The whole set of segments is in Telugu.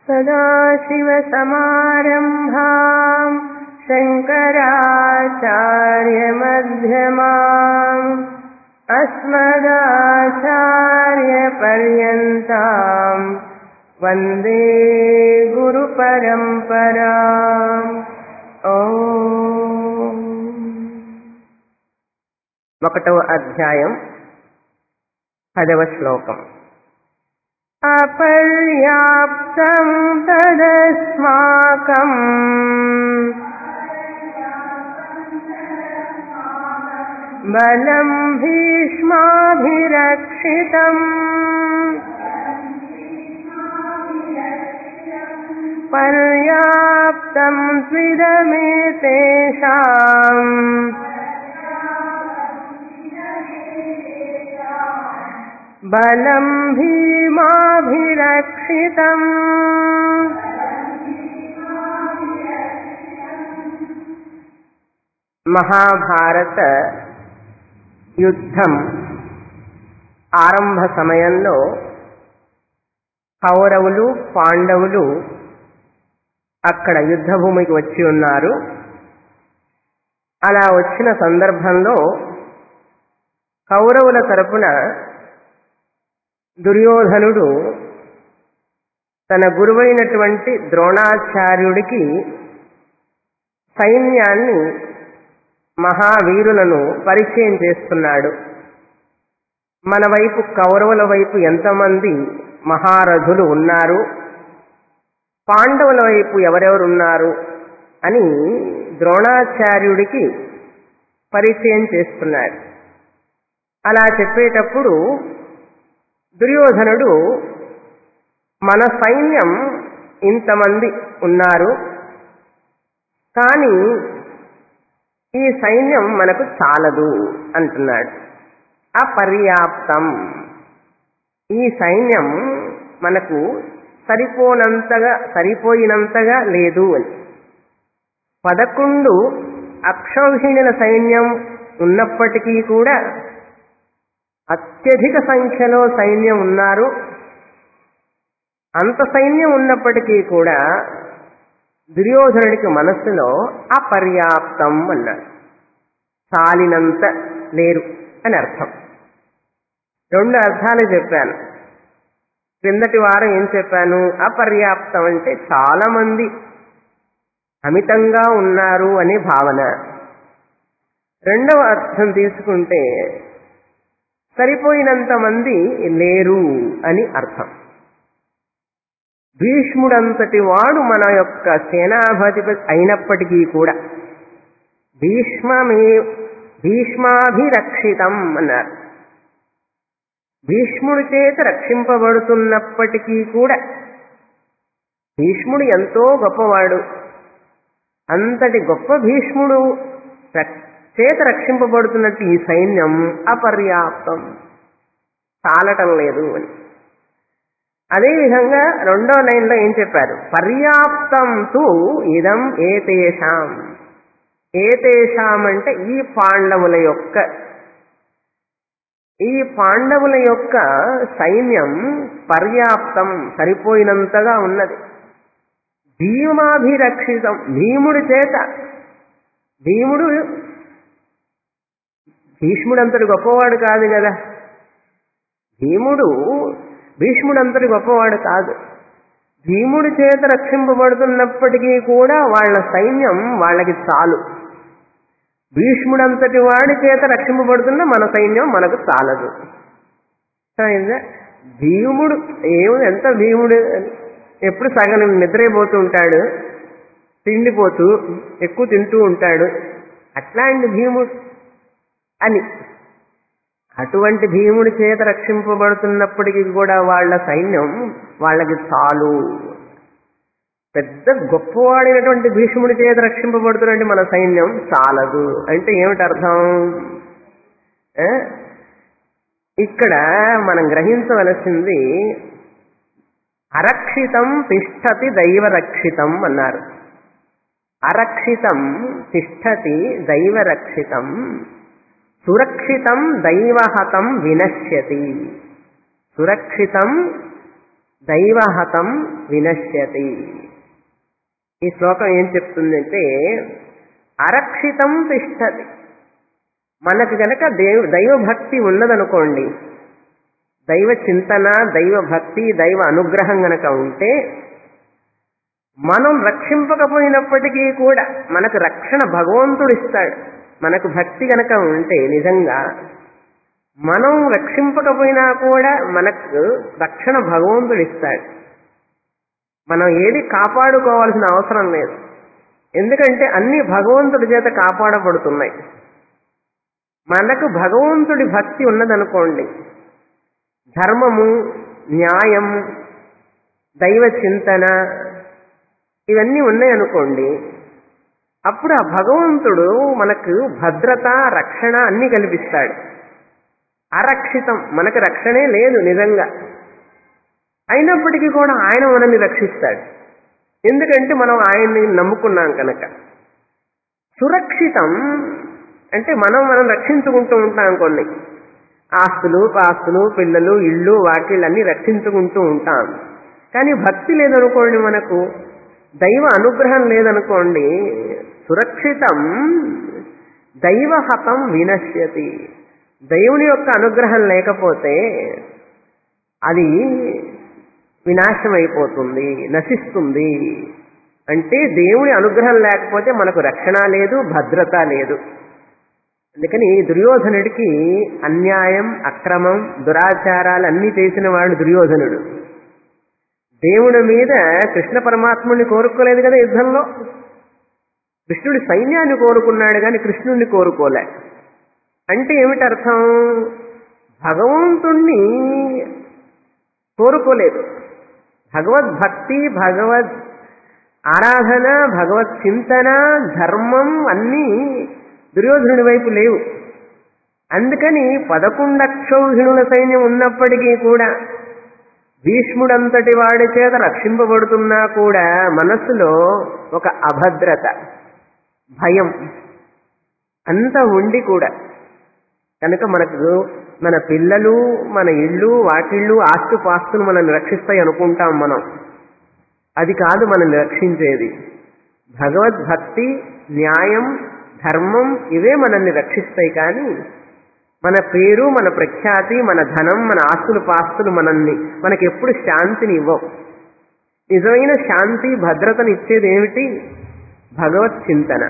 सदाशिवसमारम्भाम् शङ्कराचार्यमध्यमाम् अस्मदाचार्यपर्यन्ताम् वन्दे गुरुपरम्पराम् ఓ ఒకటవ అధ్యాయం పదవ శ్లోకం అపర్యాప్తం తదస్మాకం బలం భీష్మాభిరక్షితం పర్యాప్తం స్విదమేతేషాం బలం భీమాభిరక్షితం మహాభారత యుద్ధం ఆరంభ సమయంలో కౌరవులు పాండవులు అక్కడ యుద్ధభూమికి వచ్చి ఉన్నారు అలా వచ్చిన సందర్భంలో కౌరవుల తరపున దుర్యోధనుడు తన గురువైనటువంటి ద్రోణాచార్యుడికి సైన్యాన్ని మహావీరులను పరిచయం చేస్తున్నాడు మన వైపు కౌరవుల వైపు ఎంతమంది మహారథులు ఉన్నారు పాండవుల వైపు ఎవరెవరున్నారు అని ద్రోణాచార్యుడికి పరిచయం చేస్తున్నాడు అలా చెప్పేటప్పుడు దుర్యోధనుడు మన సైన్యం ఇంతమంది ఉన్నారు కానీ ఈ సైన్యం మనకు చాలదు అంటున్నాడు అపర్యాప్తం ఈ సైన్యం మనకు సరిపోనంతగా సరిపోయినంతగా లేదు అని పదకొండు అక్షౌహిణుల సైన్యం ఉన్నప్పటికీ కూడా అత్యధిక సంఖ్యలో సైన్యం ఉన్నారు అంత సైన్యం ఉన్నప్పటికీ కూడా దుర్యోధనుడికి మనస్సులో అపర్యాప్తం అన్నాడు చాలినంత లేరు అని అర్థం రెండు అర్థాలు చెప్పాను క్రిందటి వారం ఏం చెప్పాను అపర్యాప్తం అంటే చాలా మంది అమితంగా ఉన్నారు అనే భావన రెండవ అర్థం తీసుకుంటే సరిపోయినంత మంది లేరు అని అర్థం భీష్ముడంతటి వాడు మన యొక్క సేనాధిపతి అయినప్పటికీ కూడా భీష్మమే భీష్మాభిరక్షితం అన్నారు భీష్ముడి చేత రక్షింపబడుతున్నప్పటికీ కూడా భీష్ముడు ఎంతో గొప్పవాడు అంతటి గొప్ప భీష్ముడు చేత రక్షింపబడుతున్నట్టు ఈ సైన్యం అపర్యాప్తం చాలటం లేదు అని అదేవిధంగా రెండో లైన్లో ఏం చెప్పారు పర్యాప్తం తు ఇదం ఏతేషాం ఏతేషాం అంటే ఈ పాండవుల యొక్క ఈ పాండవుల యొక్క సైన్యం పర్యాప్తం సరిపోయినంతగా ఉన్నది భీమాభిరక్షితం భీముడి చేత భీముడు భీష్ముడంతటి గొప్పవాడు కాదు కదా భీముడు భీష్ముడంతటి గొప్పవాడు కాదు భీముడి చేత రక్షింపబడుతున్నప్పటికీ కూడా వాళ్ళ సైన్యం వాళ్ళకి చాలు భీష్ముడంతటి వాడి చేత రక్షింపబడుతున్న మన సైన్యం మనకు చాలదు అయిందా భీముడు ఏమి ఎంత భీముడు ఎప్పుడు సగం నిద్రైపోతూ ఉంటాడు తిండిపోతూ ఎక్కువ తింటూ ఉంటాడు అట్లాంటి భీముడు అని అటువంటి భీముడి చేత రక్షింపబడుతున్నప్పటికీ కూడా వాళ్ళ సైన్యం వాళ్ళకి చాలు పెద్ద గొప్పవాడైనటువంటి భీష్ముడి చేత రక్షింపబడుతున్నటువంటి మన సైన్యం చాలదు అంటే ఏమిటి అర్థం ఆ? ఇక్కడ మనం గ్రహించవలసింది అరక్షితం తిష్టతి దైవరక్షితం అన్నారు అరక్షితం తిష్టతి దైవరక్షితం సురక్షితం దైవహతం వినశ్యతి సురక్షితం దైవహతం వినశ్యతి ఈ శ్లోకం ఏం చెప్తుందంటే అరక్షితం తిష్టది మనకు గనక దేవ దైవభక్తి ఉన్నదనుకోండి దైవ చింతన దైవ భక్తి దైవ అనుగ్రహం గనక ఉంటే మనం రక్షింపకపోయినప్పటికీ కూడా మనకు రక్షణ భగవంతుడు ఇస్తాడు మనకు భక్తి గనక ఉంటే నిజంగా మనం రక్షింపకపోయినా కూడా మనకు రక్షణ భగవంతుడు ఇస్తాడు మనం ఏది కాపాడుకోవాల్సిన అవసరం లేదు ఎందుకంటే అన్ని భగవంతుడి చేత కాపాడబడుతున్నాయి మనకు భగవంతుడి భక్తి ఉన్నదనుకోండి ధర్మము న్యాయం దైవ చింతన ఇవన్నీ ఉన్నాయనుకోండి అప్పుడు ఆ భగవంతుడు మనకు భద్రత రక్షణ అన్ని కల్పిస్తాడు అరక్షితం మనకు రక్షణే లేదు నిజంగా అయినప్పటికీ కూడా ఆయన మనల్ని రక్షిస్తాడు ఎందుకంటే మనం ఆయన్ని నమ్ముకున్నాం కనుక సురక్షితం అంటే మనం మనం రక్షించుకుంటూ ఉంటాం కొన్ని ఆస్తులు పాస్తులు పిల్లలు ఇళ్ళు వాకిళ్ళన్నీ రక్షించుకుంటూ ఉంటాం కానీ భక్తి లేదనుకోండి మనకు దైవ అనుగ్రహం లేదనుకోండి సురక్షితం దైవహతం వినశ్యతి దైవుని యొక్క అనుగ్రహం లేకపోతే అది వినాశం అయిపోతుంది నశిస్తుంది అంటే దేవుని అనుగ్రహం లేకపోతే మనకు రక్షణ లేదు భద్రత లేదు అందుకని దుర్యోధనుడికి అన్యాయం అక్రమం దురాచారాలు అన్నీ చేసిన వాడు దుర్యోధనుడు దేవుడి మీద కృష్ణ పరమాత్ముడిని కోరుకోలేదు కదా యుద్ధంలో కృష్ణుడి సైన్యాన్ని కోరుకున్నాడు కానీ కృష్ణుడిని కోరుకోలే అంటే ఏమిటి అర్థం భగవంతుణ్ణి కోరుకోలేదు భగవద్భక్తి భగవద్ ఆరాధన భగవత్ చింతన ధర్మం అన్నీ దుర్యోధనుడి వైపు లేవు అందుకని పదకొండు అక్షౌహిణుల సైన్యం ఉన్నప్పటికీ కూడా భీష్ముడంతటి వాడి చేత రక్షింపబడుతున్నా కూడా మనస్సులో ఒక అభద్రత భయం అంత ఉండి కూడా కనుక మనకు మన పిల్లలు మన ఇళ్ళు వాకిళ్ళు ఆస్తు పాస్తులు మనల్ని రక్షిస్తాయి అనుకుంటాం మనం అది కాదు మనల్ని రక్షించేది భగవద్భక్తి న్యాయం ధర్మం ఇవే మనల్ని రక్షిస్తాయి కానీ మన పేరు మన ప్రఖ్యాతి మన ధనం మన ఆస్తులు పాస్తులు మనల్ని మనకి ఎప్పుడు శాంతిని ఇవ్వవు నిజమైన శాంతి భద్రతను ఇచ్చేది ఏమిటి భగవత్ చింతన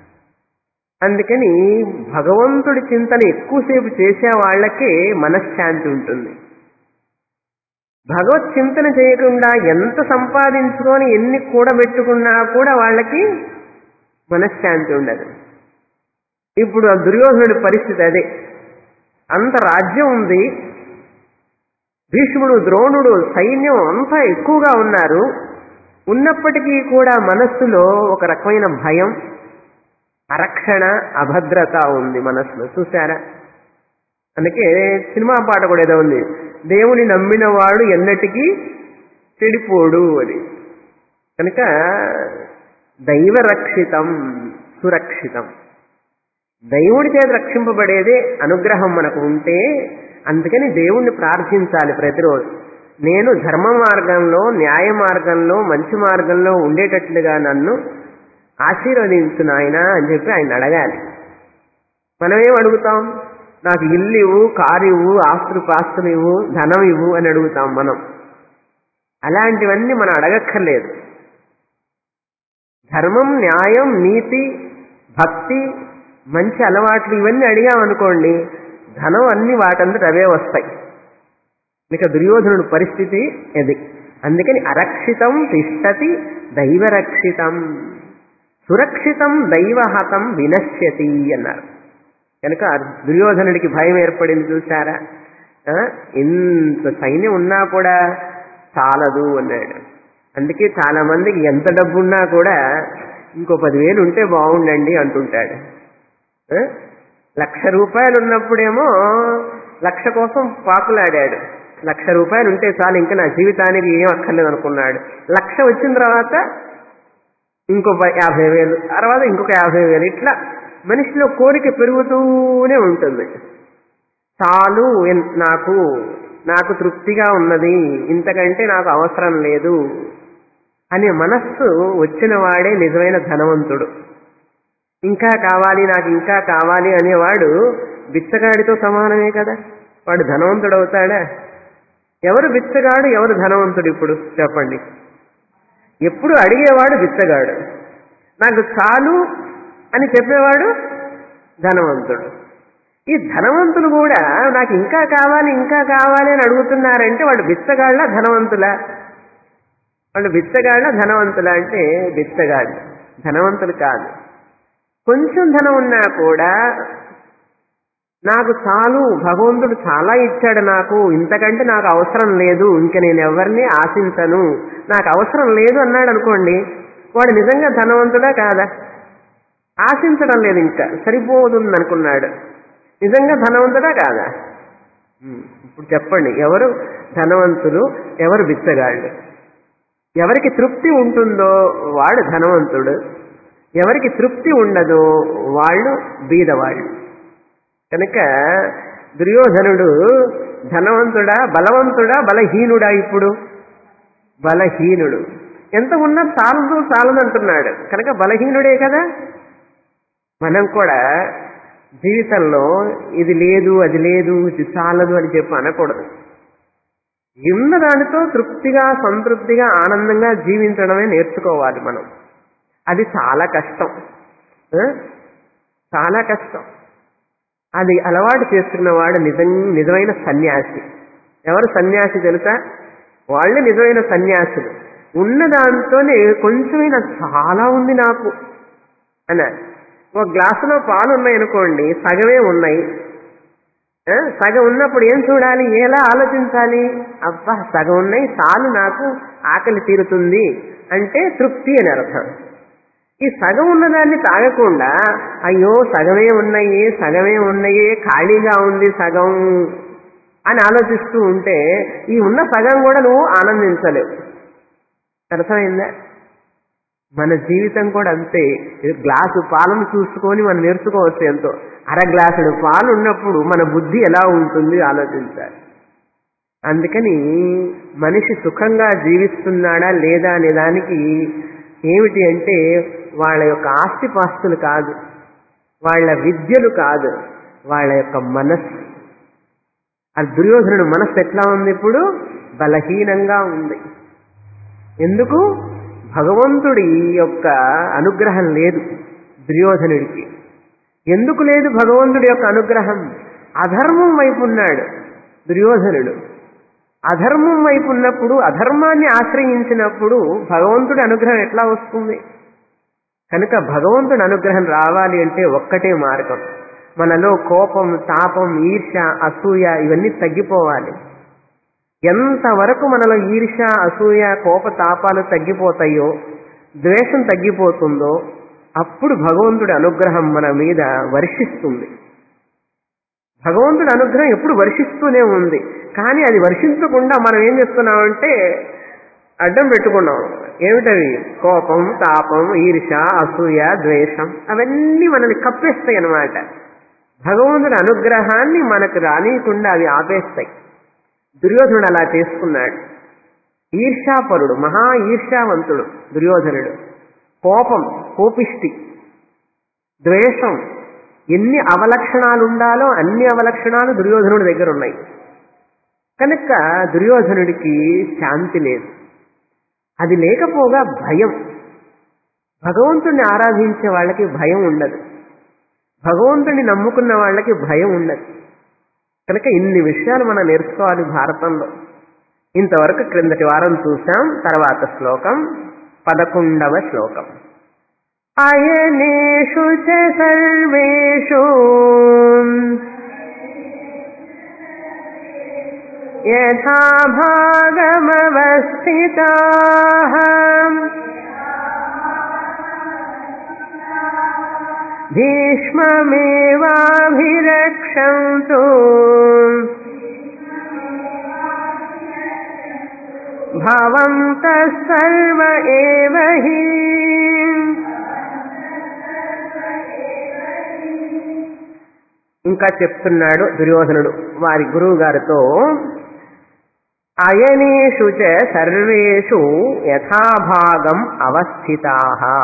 అందుకని భగవంతుడి చింతన ఎక్కువసేపు చేసే వాళ్ళకే మనశ్శాంతి ఉంటుంది భగవత్ చింతన చేయకుండా ఎంత సంపాదించుకొని ఎన్ని కూడబెట్టుకున్నా కూడా వాళ్ళకి మనశ్శాంతి ఉండదు ఇప్పుడు ఆ దుర్యోధనుడి పరిస్థితి అదే అంత రాజ్యం ఉంది భీష్ముడు ద్రోణుడు సైన్యం అంతా ఎక్కువగా ఉన్నారు ఉన్నప్పటికీ కూడా మనస్సులో ఒక రకమైన భయం అరక్షణ అభద్రత ఉంది మనస్సులో చూసారా అందుకే సినిమా పాట కూడా ఏదో ఉంది దేవుని నమ్మిన వాడు ఎన్నటికీ చెడిపోడు అని కనుక దైవరక్షితం సురక్షితం దైవుడి చేత రక్షింపబడేదే అనుగ్రహం మనకు ఉంటే అందుకని దేవుణ్ణి ప్రార్థించాలి ప్రతిరోజు నేను ధర్మ మార్గంలో న్యాయ మార్గంలో మంచి మార్గంలో ఉండేటట్లుగా నన్ను ఆశీర్వదించు నాయన అని చెప్పి ఆయన అడగాలి మనమేం అడుగుతాం నాకు ఇల్లు ఇవ్వు కారు ఇవ్వు ఆస్తులు పాస్తులు ఇవ్వు ధనం ఇవ్వు అని అడుగుతాం మనం అలాంటివన్నీ మనం అడగక్కర్లేదు ధర్మం న్యాయం నీతి భక్తి మంచి అలవాట్లు ఇవన్నీ అడిగామనుకోండి ధనం అన్ని వాటంతట అవే వస్తాయి ఇక దుర్యోధనుడు పరిస్థితి ఇది అందుకని అరక్షితం తిష్టతి దైవరక్షితం సురక్షితం దైవహతం వినశ్యతి అన్నారు కనుక దుర్యోధనుడికి భయం ఏర్పడింది చూసారా ఆ, ఇంత సైన్యం ఉన్నా కూడా చాలదు అన్నాడు అందుకే చాలా మందికి ఎంత డబ్బు ఉన్నా కూడా ఇంకో పదివేలు ఉంటే బాగుండండి అంటుంటాడు ఆ? లక్ష రూపాయలు ఉన్నప్పుడేమో లక్ష కోసం పాకులాడాడు లక్ష రూపాయలు ఉంటే చాలు ఇంకా నా జీవితానికి ఏం అక్కర్లేదు అనుకున్నాడు లక్ష వచ్చిన తర్వాత ఇంకో ప- యాభై వేలు తర్వాత ఇంకొక యాభై వేలు ఇట్లా మనిషిలో కోరిక పెరుగుతూనే ఉంటుంది చాలు ఎన్- నాకు నాకు తృప్తిగా ఉన్నది ఇంతకంటే నాకు అవసరం లేదు అనే మనస్సు వచ్చిన వాడే నిజమైన ధనవంతుడు ఇంకా కావాలి నాకు ఇంకా కావాలి అనేవాడు బిచ్చగాడితో సమానమే కదా వాడు ధనవంతుడు అవుతాడా ఎవరు బిచ్చగాడు ఎవరు ధనవంతుడు ఇప్పుడు చెప్పండి ఎప్పుడు అడిగేవాడు బిచ్చగాడు నాకు చాలు అని చెప్పేవాడు ధనవంతుడు ఈ ధనవంతులు కూడా నాకు ఇంకా కావాలి ఇంకా కావాలి అని అడుగుతున్నారంటే వాడు బిచ్చగాళ్ళ ధనవంతుల వాళ్ళు బిచ్చగాళ్ళ ధనవంతుల అంటే బిచ్చగాళ్ళు ధనవంతులు కాదు కొంచెం ధనం ఉన్నా కూడా నాకు చాలు భగవంతుడు చాలా ఇచ్చాడు నాకు ఇంతకంటే నాకు అవసరం లేదు ఇంక నేను ఎవరిని ఆశించను నాకు అవసరం లేదు అన్నాడు అనుకోండి వాడు నిజంగా ధనవంతుడా కాదా ఆశించడం లేదు ఇంకా సరిపోతుంది అనుకున్నాడు నిజంగా ధనవంతుడా కాదా ఉమ్, ఇప్పుడు చెప్పండి ఎవరు ధనవంతులు ఎవరు బిచ్చగాళ్ళు ఎవరికి తృప్తి ఉంటుందో వాడు ధనవంతుడు ఎవరికి తృప్తి ఉండదో వాళ్ళు బీదవాళ్ళు కనుక దుర్యోధనుడు ధనవంతుడా బలవంతుడా బలహీనుడా ఇప్పుడు బలహీనుడు ఎంత ఉన్నా చాలదు చాలదు అంటున్నాడు కనుక బలహీనుడే కదా మనం కూడా జీవితంలో ఇది లేదు అది లేదు ఇది చాలదు అని చెప్పి అనకూడదు ఉన్న దానితో తృప్తిగా సంతృప్తిగా ఆనందంగా జీవించడమే నేర్చుకోవాలి మనం అది చాలా కష్టం ఆ? చాలా కష్టం అది అలవాటు చేసుకున్నవాడు నిజం నిజమైన సన్యాసి ఎవరు సన్యాసి తెలుసా వాళ్ళే నిజమైన సన్యాసులు ఉన్న దాంతోనే కొంచెమైనా చాలా ఉంది నాకు అన్నారు ఒక గ్లాసులో పాలు ఉన్నాయి అనుకోండి సగమే ఉన్నాయి ఆ, సగం ఉన్నప్పుడు ఏం చూడాలి ఎలా ఆలోచించాలి అబ్బా సగం ఉన్నాయి చాలు నాకు ఆకలి తీరుతుంది అంటే తృప్తి అని అర్థం ఈ సగం ఉన్నదాన్ని తాగకుండా అయ్యో సగమే ఉన్నాయి సగమే ఉన్నాయి ఖాళీగా ఉంది సగం అని ఆలోచిస్తూ ఉంటే ఈ ఉన్న సగం కూడా నువ్వు ఆనందించలేవు అర్థమైందా మన జీవితం కూడా అంతే ఇది గ్లాసు పాలను చూసుకొని మనం నేర్చుకోవచ్చు ఎంతో అర గ్లాసుడు పాలు ఉన్నప్పుడు మన బుద్ధి ఎలా ఉంటుంది ఆలోచించాలి అందుకని మనిషి సుఖంగా జీవిస్తున్నాడా లేదా అనే దానికి ఏమిటి అంటే వాళ్ళ యొక్క ఆస్తిపాస్తులు కాదు వాళ్ళ విద్యలు కాదు వాళ్ళ యొక్క మనస్సు అది దుర్యోధనుడు మనస్సు ఎట్లా ఉంది ఇప్పుడు బలహీనంగా ఉంది ఎందుకు భగవంతుడి యొక్క అనుగ్రహం లేదు దుర్యోధనుడికి ఎందుకు లేదు భగవంతుడి యొక్క అనుగ్రహం అధర్మం వైపు ఉన్నాడు దుర్యోధనుడు అధర్మం వైపు ఉన్నప్పుడు అధర్మాన్ని ఆశ్రయించినప్పుడు భగవంతుడి అనుగ్రహం ఎట్లా వస్తుంది కనుక భగవంతుడి అనుగ్రహం రావాలి అంటే ఒక్కటే మార్గం మనలో కోపం తాపం ఈర్ష అసూయ ఇవన్నీ తగ్గిపోవాలి ఎంతవరకు మనలో ఈర్ష అసూయ కోప తాపాలు తగ్గిపోతాయో ద్వేషం తగ్గిపోతుందో అప్పుడు భగవంతుడి అనుగ్రహం మన మీద వర్షిస్తుంది భగవంతుడి అనుగ్రహం ఎప్పుడు వర్షిస్తూనే ఉంది కానీ అది వర్షించకుండా మనం ఏం చేస్తున్నామంటే అడ్డం పెట్టుకున్నాం ఏమిటవి కోపం తాపం ఈర్ష అసూయ ద్వేషం అవన్నీ మనల్ని కప్పేస్తాయి అన్నమాట భగవంతుడి అనుగ్రహాన్ని మనకు రానియకుండా అవి ఆపేస్తాయి దుర్యోధనుడు అలా చేసుకున్నాడు ఈర్షాపరుడు మహా ఈర్షావంతుడు దుర్యోధనుడు కోపం కోపిష్టి ద్వేషం ఎన్ని అవలక్షణాలు ఉండాలో అన్ని అవలక్షణాలు దుర్యోధనుడి దగ్గర ఉన్నాయి కనుక దుర్యోధనుడికి శాంతి లేదు అది లేకపోగా భయం భగవంతుణ్ణి ఆరాధించే వాళ్ళకి భయం ఉండదు భగవంతుణ్ణి నమ్ముకున్న వాళ్ళకి భయం ఉండదు కనుక ఇన్ని విషయాలు మనం నేర్చుకోవాలి భారతంలో ఇంతవరకు క్రిందటి వారం చూసాం తర్వాత శ్లోకం పదకొండవ శ్లోకం అయనేషు చ సర్వేషు యథా భాగమవస్థితా భీష్మమేవాభిరక్షन्तు భవంతः సర్వ ఏవ హి ఇంకా చెప్తున్నాడు దుర్యోధనుడు వారి గురువు గారితో అయనేషు చ సర్వేషు యథాభాగం అవస్థితా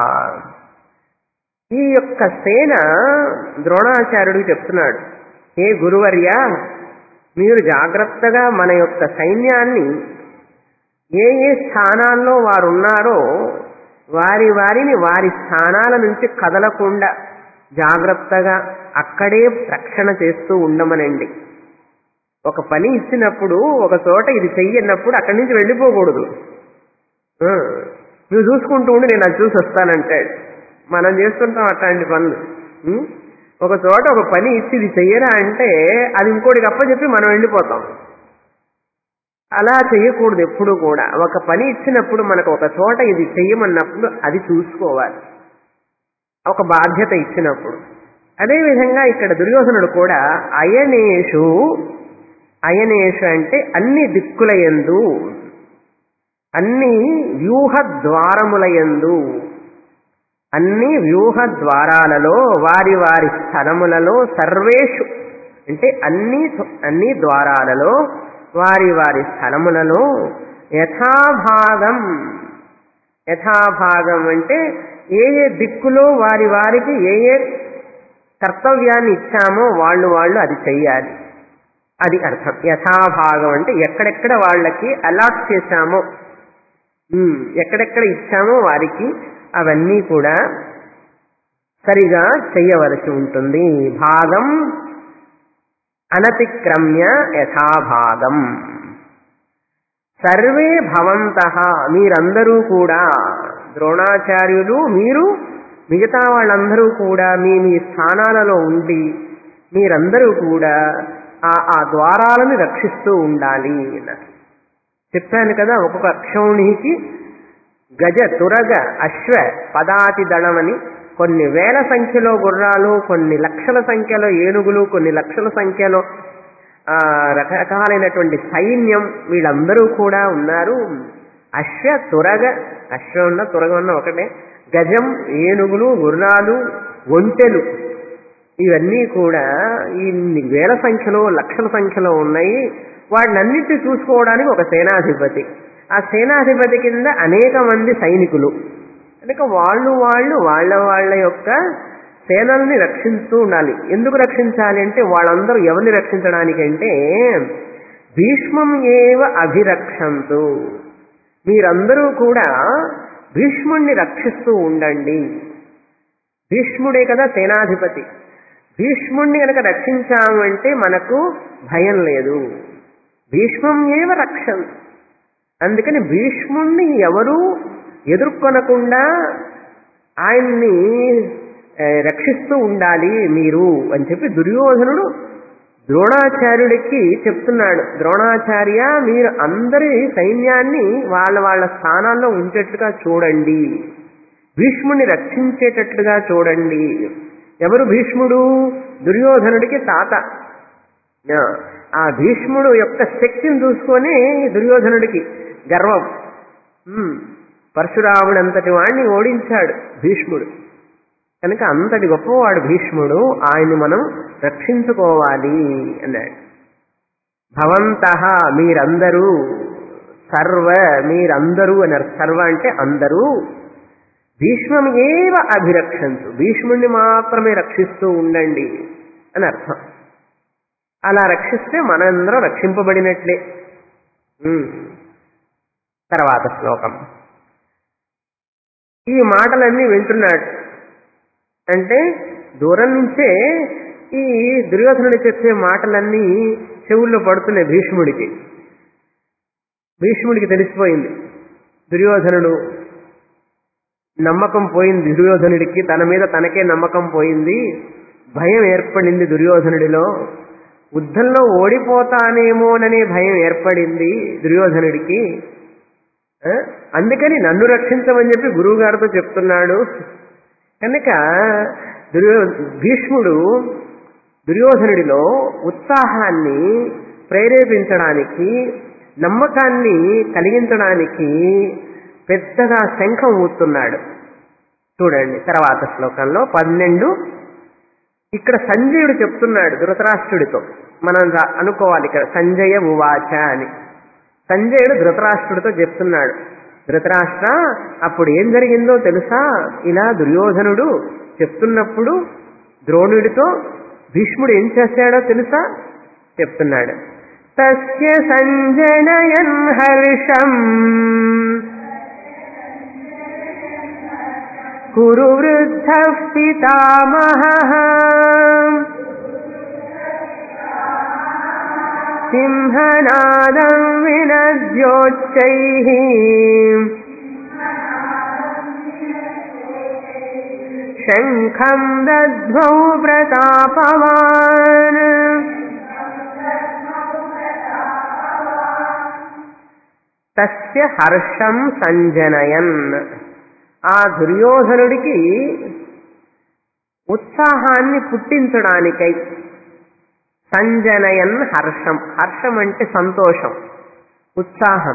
ఈ యొక్క సేన ద్రోణాచార్యుడికి చెప్తున్నాడు ఏ గురువర్య మీరు జాగ్రత్తగా మన యొక్క సైన్యాన్ని ఏ ఏ స్థానాల్లో వారు ఉన్నారో వారి వారిని వారి స్థానాల నుంచి కదలకుండా జాగ్రత్తగా అక్కడే రక్షణ చేస్తూ ఉండమనండి ఒక పని ఇచ్చినప్పుడు ఒక చోట ఇది చెయ్యన్నప్పుడు అక్కడి నుంచి వెళ్ళిపోకూడదు ఆ, నువ్వు చూసుకుంటూ ఉండి నేను అది చూసి వస్తానంటాడు మనం చేస్తుంటాం అట్లాంటి పనులు ఉం? ఒక చోట ఒక పని ఇచ్చి ఇది చెయ్యరా అంటే అది ఇంకోటికి అప్పచెప్పి మనం వెళ్ళిపోతాం అలా చేయకూడదు ఎప్పుడు కూడా ఒక పని ఇచ్చినప్పుడు మనకు ఒక చోట ఇది చెయ్యమన్నప్పుడు అది చూసుకోవాలి ఒక బాధ్యత ఇచ్చినప్పుడు అదేవిధంగా ఇక్కడ దుర్యోధనుడు కూడా అయనేషు అయనేషు అంటే అన్ని దిక్కులయందు అన్ని వ్యూహ ద్వారములయందు అన్ని వ్యూహ ద్వారాలలో వారి వారి స్థలములలో సర్వేషు అంటే అన్ని అన్ని ద్వారాలలో వారి వారి స్థలములలో యథాభాగం యథాభాగం అంటే ఏ ఏ దిక్కులో వారి వారికి ఏ ఏ కర్తవ్యాన్ని ఇచ్చామో వాళ్ళు వాళ్ళు అది చెయ్యాలి అది అర్థం యథాభాగం అంటే ఎక్కడెక్కడ వాళ్ళకి అలాట్ చేశామో ఉమ్, ఎక్కడెక్కడ ఇచ్చామో వారికి అవన్నీ కూడా సరిగా చెయ్యవలసి ఉంటుంది భాగం అనతిక్రమ్య యథాభాగం సర్వే భవంత మీరందరూ కూడా ద్రోణాచార్యులు మీరు మిగతా వాళ్ళందరూ కూడా మీ మీ స్థానాలలో ఉండి మీరందరూ కూడా ఆ ఆ ద్వారాలను రక్షిస్తూ ఉండాలి అన్నారు చెప్పాను కదా ఒక్కొక్క అక్షౌణికి గజ తురగ అశ్వ పదాతి దళమని కొన్ని వేల సంఖ్యలో గుర్రాలు కొన్ని లక్షల సంఖ్యలో ఏనుగులు కొన్ని లక్షల సంఖ్యలో ఆ, రకరకాలైనటువంటి సైన్యం వీళ్ళందరూ కూడా ఉన్నారు అశ్వ తురగ అశ్వ ఉన్న తురగ ఉన్న ఒకటే గజం ఏనుగులు గుర్రాలు ఒంటెలు ఇవన్నీ కూడా ఇన్ని వేల సంఖ్యలో లక్షల సంఖ్యలో ఉన్నాయి వాటినన్నిటిని చూసుకోవడానికి ఒక సేనాధిపతి ఆ సేనాధిపతి కింద అనేక మంది సైనికులు కనుక వాళ్ళు వాళ్ళు వాళ్ళ వాళ్ళ యొక్క సేనల్ని రక్షిస్తూ ఉండాలి ఎందుకు రక్షించాలి అంటే వాళ్ళందరూ ఎవరిని రక్షించడానికంటే భీష్మం ఏవ అభిరక్షంతు మీరందరూ కూడా భీష్ముణ్ణి రక్షిస్తూ ఉండండి భీష్ముడే కదా సేనాధిపతి భీష్ముణ్ణి కనుక రక్షించామంటే మనకు భయం లేదు భీష్మం ఏవ రక్షం అందుకని భీష్ముణ్ణి ఎవరు ఎదుర్కొనకుండా ఆయన్ని ఏ, రక్షిస్తూ ఉండాలి మీరు అని చెప్పి దుర్యోధనుడు ద్రోణాచార్యుడికి చెప్తున్నాడు ద్రోణాచార్య మీరు అందరి సైన్యాన్ని వాళ్ళ వాళ్ళ స్థానాల్లో ఉంచేట్టుగా చూడండి భీష్ముడిని రక్షించేటట్లుగా చూడండి ఎవరు భీష్ముడు దుర్యోధనుడికి తాత ఆ, ఆ భీష్ముడు యొక్క శక్తిని చూసుకొని దుర్యోధనుడికి గర్వం ఉమ్, పరశురాముడంతటి వాడిని ఓడించాడు భీష్ముడు కనుక అంతటి గొప్పవాడు భీష్ముడు ఆయన్ని మనం రక్షించుకోవాలి అన్నాడు భవంత మీరందరూ సర్వ మీరందరూ అన్నారు సర్వ అంటే అందరూ భీష్మం ఏవ అభిరక్షంతు భీష్ముణ్ణి మాత్రమే రక్షిస్తూ ఉండండి అని అర్థం అలా రక్షిస్తే మనందరం రక్షింపబడినట్లే ఉమ్. తర్వాత శ్లోకం ఈ మాటలన్నీ వింటున్నాడు అంటే దూరం నుంచే ఈ దుర్యోధనుడు చెప్పే మాటలన్నీ చెవుల్లో పడుతున్నాయి భీష్ముడికి భీష్ముడికి తెలిసిపోయింది దుర్యోధనుడు నమ్మకం పోయింది దుర్యోధనుడికి తన మీద తనకే నమ్మకం పోయింది భయం ఏర్పడింది దుర్యోధనుడిలో యుద్ధంలో ఓడిపోతానేమోననే భయం ఏర్పడింది దుర్యోధనుడికి ఆ? అందుకని నన్ను రక్షించమని చెప్పి గురువు గారితో చెప్తున్నాడు కనుక దుర్యో భీష్ముడు దుర్యోధనుడిలో ఉత్సాహాన్ని ప్రేరేపించడానికి నమ్మకాన్ని కలిగించడానికి పెద్దగా శంఖం ఊతున్నాడు చూడండి తర్వాత శ్లోకంలో పన్నెండు ఇక్కడ సంజయుడు చెప్తున్నాడు ధృతరాష్ట్రుడితో మనం రా- అనుకోవాలి ఇక్కడ సంజయ ఉవాచ అని సంజయుడు ధృతరాష్ట్రుడితో చెప్తున్నాడు ధృతరాష్ట్ర అప్పుడు ఏం జరిగిందో తెలుసా ఇలా దుర్యోధనుడు చెప్తున్నప్పుడు ద్రోణుడితో భీష్ముడు ఏం చేశాడో తెలుసా చెప్తున్నాడు తస్య సంజనయన్ హర్షం కురు వృద్ధ పితామహ సింహనాదం వినద్యోచ్చై శంఖం దద్ధ్వౌ ప్రతాపవాన్ తస్య హర్షం సంజనయన్ ఆ దుర్యోధనుడికి ఉత్సాహాన్ని పుట్టించడానికై సంజనయన్ హర్షం హర్షం అంటే సంతోషం ఉత్సాహం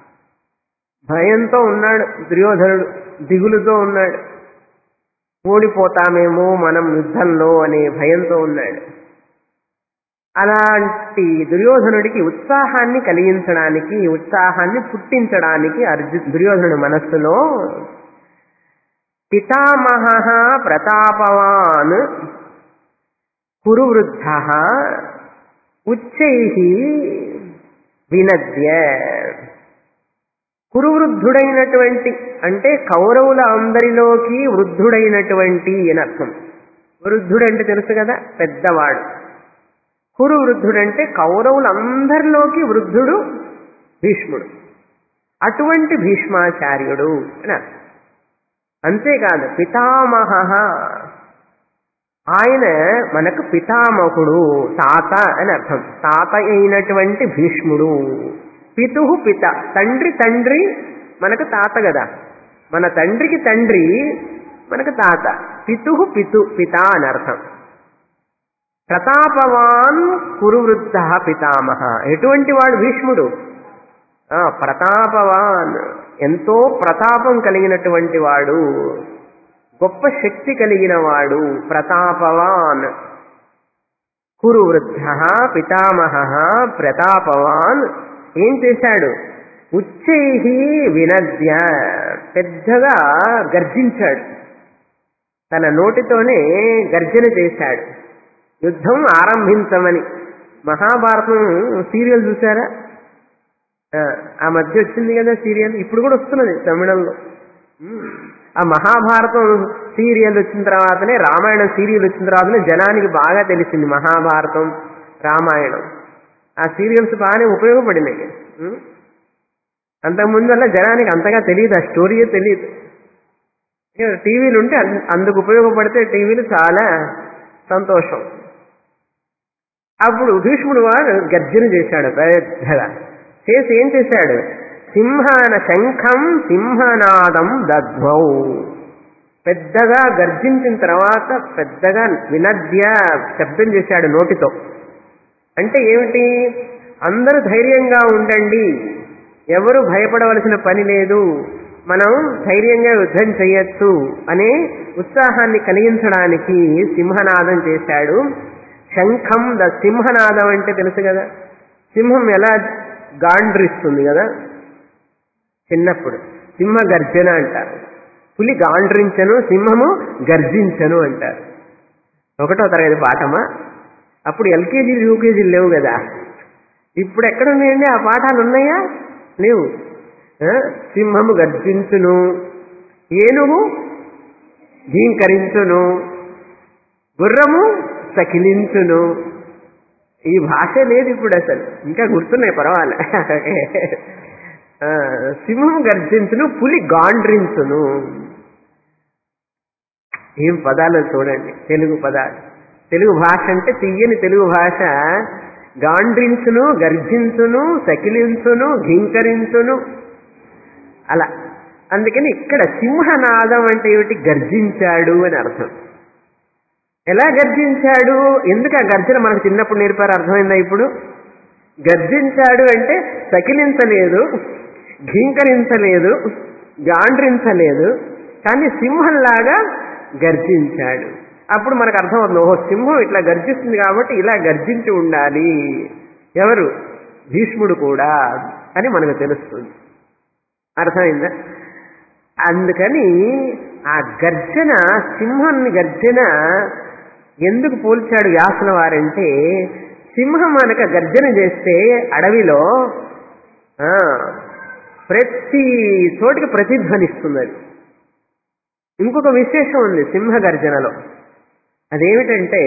భయంతో ఉన్నాడు దుర్యోధనుడు దిగులుతో ఉన్నాడు ఓడిపోతామేమో మనం యుద్ధంలో అనే భయంతో ఉన్నాడు అలాంటి దుర్యోధనుడికి ఉత్సాహాన్ని కలిగించడానికి ఉత్సాహాన్ని పుట్టించడానికి అర్జు దుర్యోధనుడి మనస్సులో పితామహ ప్రతాపవాన్ కురువృద్ధ ఉచ్చై వినద్య కురువృద్ధుడైనటువంటి అంటే కౌరవుల అందరిలోకి వృద్ధుడైనటువంటి అని అర్థం వృద్ధుడంటే తెలుసు కదా పెద్దవాడు కురు వృద్ధుడంటే కౌరవులందరిలోకి వృద్ధుడు భీష్ముడు అటువంటి భీష్మాచార్యుడు అని అర్థం అంతేకాదు పితామహ ఆయన మనకు పితామహుడు తాత అని అర్థం తాత అయినటువంటి భీష్ముడు పితు పిత తండ్రి తండ్రి మనకు తాత కదా మన తండ్రికి తండ్రి మనకు తాత పితు పితు పిత అని అర్థం ప్రతాపవాన్ కురువృద్ధ పితామహ ఎటువంటి వాడు భీష్ముడు ఆ, ప్రతాపవాన్ ఎంతో ప్రతాపం కలిగినటువంటి వాడు గొప్ప శక్తి కలిగిన వాడు ప్రతాపవాన్ కురువృద్ధ పితామహ ప్రతాపవాన్ ఏం చేశాడు ఉచ్చై వినద్య పెద్దగా గర్జించాడు తన నోటితోనే గర్జన చేశాడు యుద్ధం ఆరంభించమని మహాభారతం సీరియల్ చూసారా ఆ, ఆ మధ్య వచ్చింది కదా సీరియల్ ఇప్పుడు కూడా వస్తున్నది తమిళంలో ఉమ్. ఆ మహాభారతం సీరియల్ వచ్చిన తర్వాతనే రామాయణం సీరియల్ వచ్చిన తర్వాతనే జనానికి బాగా తెలిసింది మహాభారతం రామాయణం ఆ సీరియల్స్ బాగానే ఉపయోగపడినాయి ఉమ్. అంతకుముందు వల్ల జనానికి అంతగా తెలియదు ఆ స్టోరీయే తెలియదు ఇక టీవీలు ఉంటే అన్- అందుకు ఉపయోగపడితే టీవీలు చాలా సంతోషం అప్పుడు భీష్ముడు వాడు గర్జన చేశాడు పెద్దగా చేసి ఏం చేశాడు సింహాన శంఖం సింహనాదం దద్వౌ పెద్దగా గర్జించిన తర్వాత పెద్దగా వినద్య శబ్దం చేశాడు నోటితో అంటే ఏమిటి అందరూ ధైర్యంగా ఉండండి ఎవరు భయపడవలసిన పని లేదు మనం ధైర్యంగా యుద్ధం చేయొచ్చు అనే ఉత్సాహాన్ని కలిగించడానికి సింహనాదం చేశాడు శంఖం ద సింహనాదం అంటే తెలుసు కదా సింహం ఎలా గాండ్రిస్తుంది కదా చిన్నప్పుడు సింహ గర్జన అంటారు పులి గాండ్రించను సింహము గర్జించను అంటారు ఒకటో తరగతి పాఠమా అప్పుడు ఎల్కేజీలు యూకేజీలు లేవు కదా ఇప్పుడు ఎక్కడ ఉన్నాయండి ఆ పాఠాలు ఉన్నాయా లేవు ఆ? సింహము గర్జించును ఏనుగు ఘీంకరించును గుర్రము సకిలించును ఈ భాష లేదు ఇప్పుడు అసలు ఇంకా గుర్తున్నాయి పర్వాలే ఆ, సింహం గర్జించును పులి గాండ్రించును ఏం పదాలు చూడండి తెలుగు పదాలు తెలుగు భాష అంటే తీయని తెలుగు భాష గాండ్రించును గర్జించును సకిలించును ఘీంకరించును అలా అందుకని ఇక్కడ సింహనాదం అంటే ఏమిటి గర్జించాడు అని అర్థం ఎలా గర్జించాడు ఎందుకు ఆ గర్జన మనకు చిన్నప్పుడు నేర్పారు అర్థమైందా ఇప్పుడు గర్జించాడు అంటే సకిలించలేదు ఘీంకరించలేదు గాండ్రించలేదు కానీ సింహంలాగా గర్జించాడు అప్పుడు మనకు అర్థమవుతుంది ఓహో సింహం ఇట్లా గర్జిస్తుంది కాబట్టి ఇలా గర్జించి ఉండాలి ఎవరు భీష్ముడు కూడా అని మనకు తెలుస్తుంది అర్థమైందా అందుకని ఆ గర్జన సింహాన్ని గర్జన ఎందుకు పోల్చాడు వ్యాసుల వారంటే సింహం మనక గర్జన చేస్తే అడవిలో ఆ, ప్రతి చోటికి ప్రతిధ్వనిస్తుంది అది ఇంకొక విశేషం ఉంది సింహ గర్జనలో అదేమిటంటే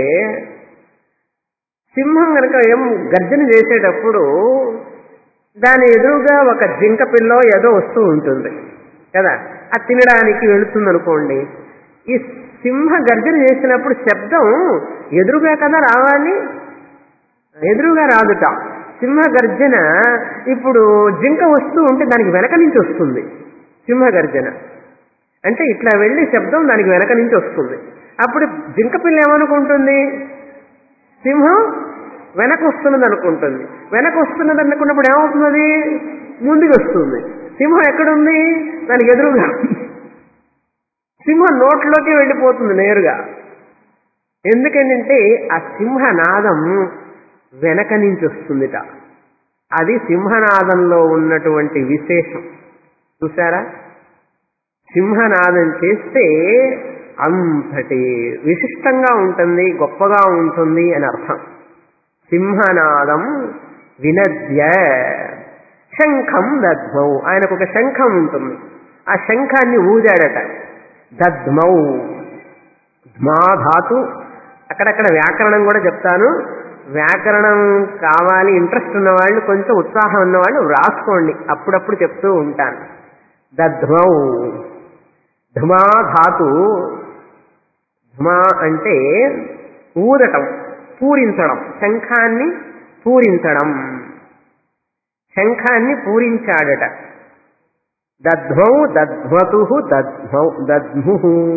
సింహం కనుక ఏం గర్జన చేసేటప్పుడు దాని ఎదురుగా ఒక జింక పిల్లో ఏదో వస్తూ ఉంటుంది కదా అది తినడానికి వెళుతుంది అనుకోండి ఈ సింహ గర్జన చేసినప్పుడు శబ్దం ఎదురుగా కదా రావాలి ఎదురుగా రాదుట సింహ గర్జన ఇప్పుడు జింక వస్తూ ఉంటే దానికి వెనక నుంచి వస్తుంది సింహ గర్జన అంటే ఇట్లా వెళ్ళి శబ్దం దానికి వెనక నుంచి వస్తుంది అప్పుడు జింక పిల్ల ఏమనుకుంటుంది సింహం వెనక వస్తున్నది అనుకుంటుంది వెనక వస్తున్నది అనుకున్నప్పుడు ఏమవుతున్నది ముందుకు వస్తుంది సింహం ఎక్కడుంది దానికి ఎదురుగా ఉంది. సింహం నోట్లోకి వెళ్ళిపోతుంది నేరుగా ఎందుకంటే ఆ సింహనాదం వెనక నుంచి వస్తుందిట అది సింహనాదంలో ఉన్నటువంటి విశేషం చూసారా సింహనాదం చేస్తే అంతటి విశిష్టంగా ఉంటుంది గొప్పగా ఉంటుంది అని అర్థం సింహనాదం వినద్య శంఖం దద్మౌ ఆయనకు ఒక శంఖం ఉంటుంది ఆ శంఖాన్ని ఊదాడట దద్మౌ ధ్మా ధాతు అక్కడక్కడ వ్యాకరణం కూడా చెప్తాను వ్యాకరణం కావాలి ఇంట్రెస్ట్ ఉన్న వాళ్ళు కొంచెం ఉత్సాహం ఉన్న వాళ్ళు రాసుకోండి అప్పుడప్పుడు చెప్తూ ఉంటాను దద్మౌ ధుమా ధాతు ధుమా అంటే ఊదటం పూరించడం శంఖాన్ని పూరించడం శంఖాన్ని పూరించాడట దద్మౌ దద్మతు దద్మౌ దద్ము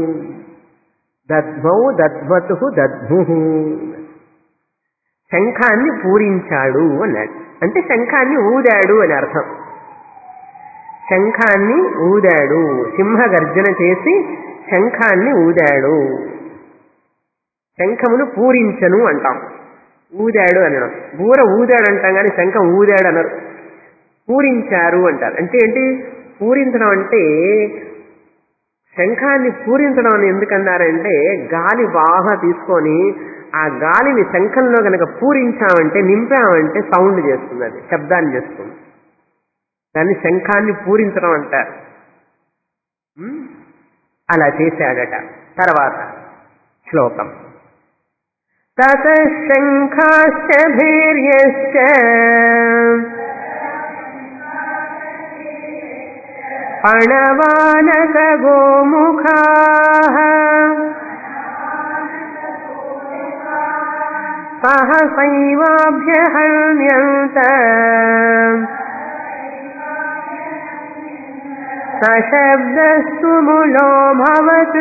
దద్మౌ దద్మతు దద్ము శంఖాన్ని పూరించాడు అన్నాడు అంటే శంఖాన్ని ఊదాడు అని అర్థం శంఖాన్ని ఊదాడు సింహ గర్జన చేసి శంఖాన్ని ఊదాడు శంఖమును పూరించను అంటాం ఊదాడు అనడం బూర ఊదాడు అంటాం కానీ శంఖం ఊదాడు అనరు పూరించారు అంటారు అంటే ఏంటి పూరించడం అంటే శంఖాన్ని పూరించడం అని ఎందుకన్నారంటే గాలి బాగా తీసుకొని ఆ గాలిని శంఖంలో కనుక పూరించామంటే నింపామంటే సౌండ్ చేస్తుంది అది శబ్దాన్ని చేస్తుంది దాన్ని శంఖాన్ని పూరించడం అంటారు ఉమ్? అలా చేశాడట తర్వాత శ్లోకం తత శంఖాశ్చ భీర్యశ్చ పణవానక గోముఖా సహసైవాభ్యహన్యంత సశబ్దస్తు ములోభవత్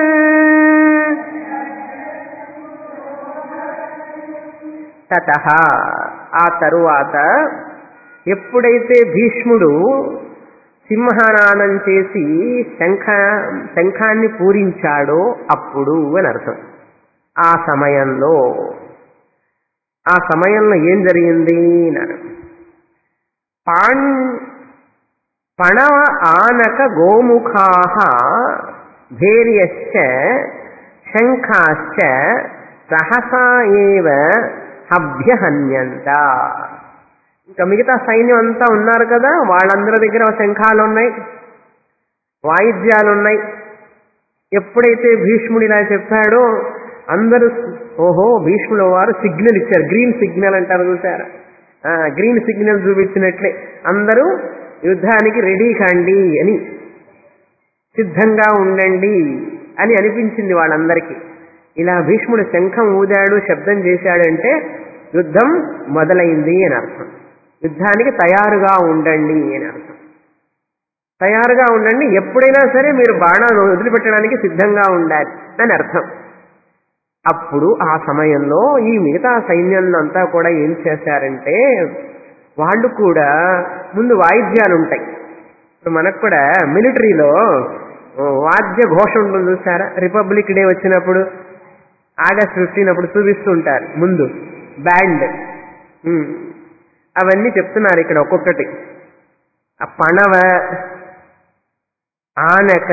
తత ఆ తరువాత ఎప్పుడైతే భీష్ముడు సింహనాదం చేసి శంఖ శంఖాన్ని పూరించాడో అప్పుడు అని అర్థం ఆ సమయంలో ఆ సమయంలో ఏం జరిగింది అన్నారు పాణ్ పణవ ఆనక గోముఖా భేర్యశ్చ శంఖాశ్చ సహసా ఏవ అభ్యహన్యంత ఇంకా మిగతా సైన్యం అంతా ఉన్నారు కదా వాళ్ళందరి దగ్గర శంఖాలు ఉన్నాయి వాయిద్యాలు ఉన్నాయి ఎప్పుడైతే భీష్ముడు ఇలా చెప్పాడో అందరూ ఓహో భీష్ముడు వారు సిగ్నల్ ఇచ్చారు గ్రీన్ సిగ్నల్ అంటారు చూసారా ఆ, గ్రీన్ సిగ్నల్ చూపించినట్లే అందరూ యుద్ధానికి రెడీ కాండి అని సిద్ధంగా ఉండండి అని అనిపించింది వాళ్ళందరికీ ఇలా భీష్ముడు శంఖం ఊదాడు శబ్దం చేశాడంటే యుద్ధం మొదలైంది అని అర్థం యుద్ధానికి తయారుగా ఉండండి అని అర్థం తయారుగా ఉండండి ఎప్పుడైనా సరే మీరు బాణాలు వదిలిపెట్టడానికి సిద్ధంగా ఉండాలి అని అర్థం అప్పుడు ఆ సమయంలో ఈ మిగతా సైన్యాన్ని అంతా కూడా ఏం చేశారంటే వాళ్ళు కూడా ముందు వాయిద్యాలు ఉంటాయి ఇప్పుడు మనకు కూడా మిలిటరీలో వాద్య ఘోష ఉంటుంది చూసారా రిపబ్లిక్ డే వచ్చినప్పుడు ఆగస్ట్ ఫిఫ్టీన్ అప్పుడు చూపిస్తుంటారు ముందు బ్యాండ్ ఉమ్. అవన్నీ చెప్తున్నారు ఇక్కడ ఒక్కొక్కటి ఆ పణవ ఆనక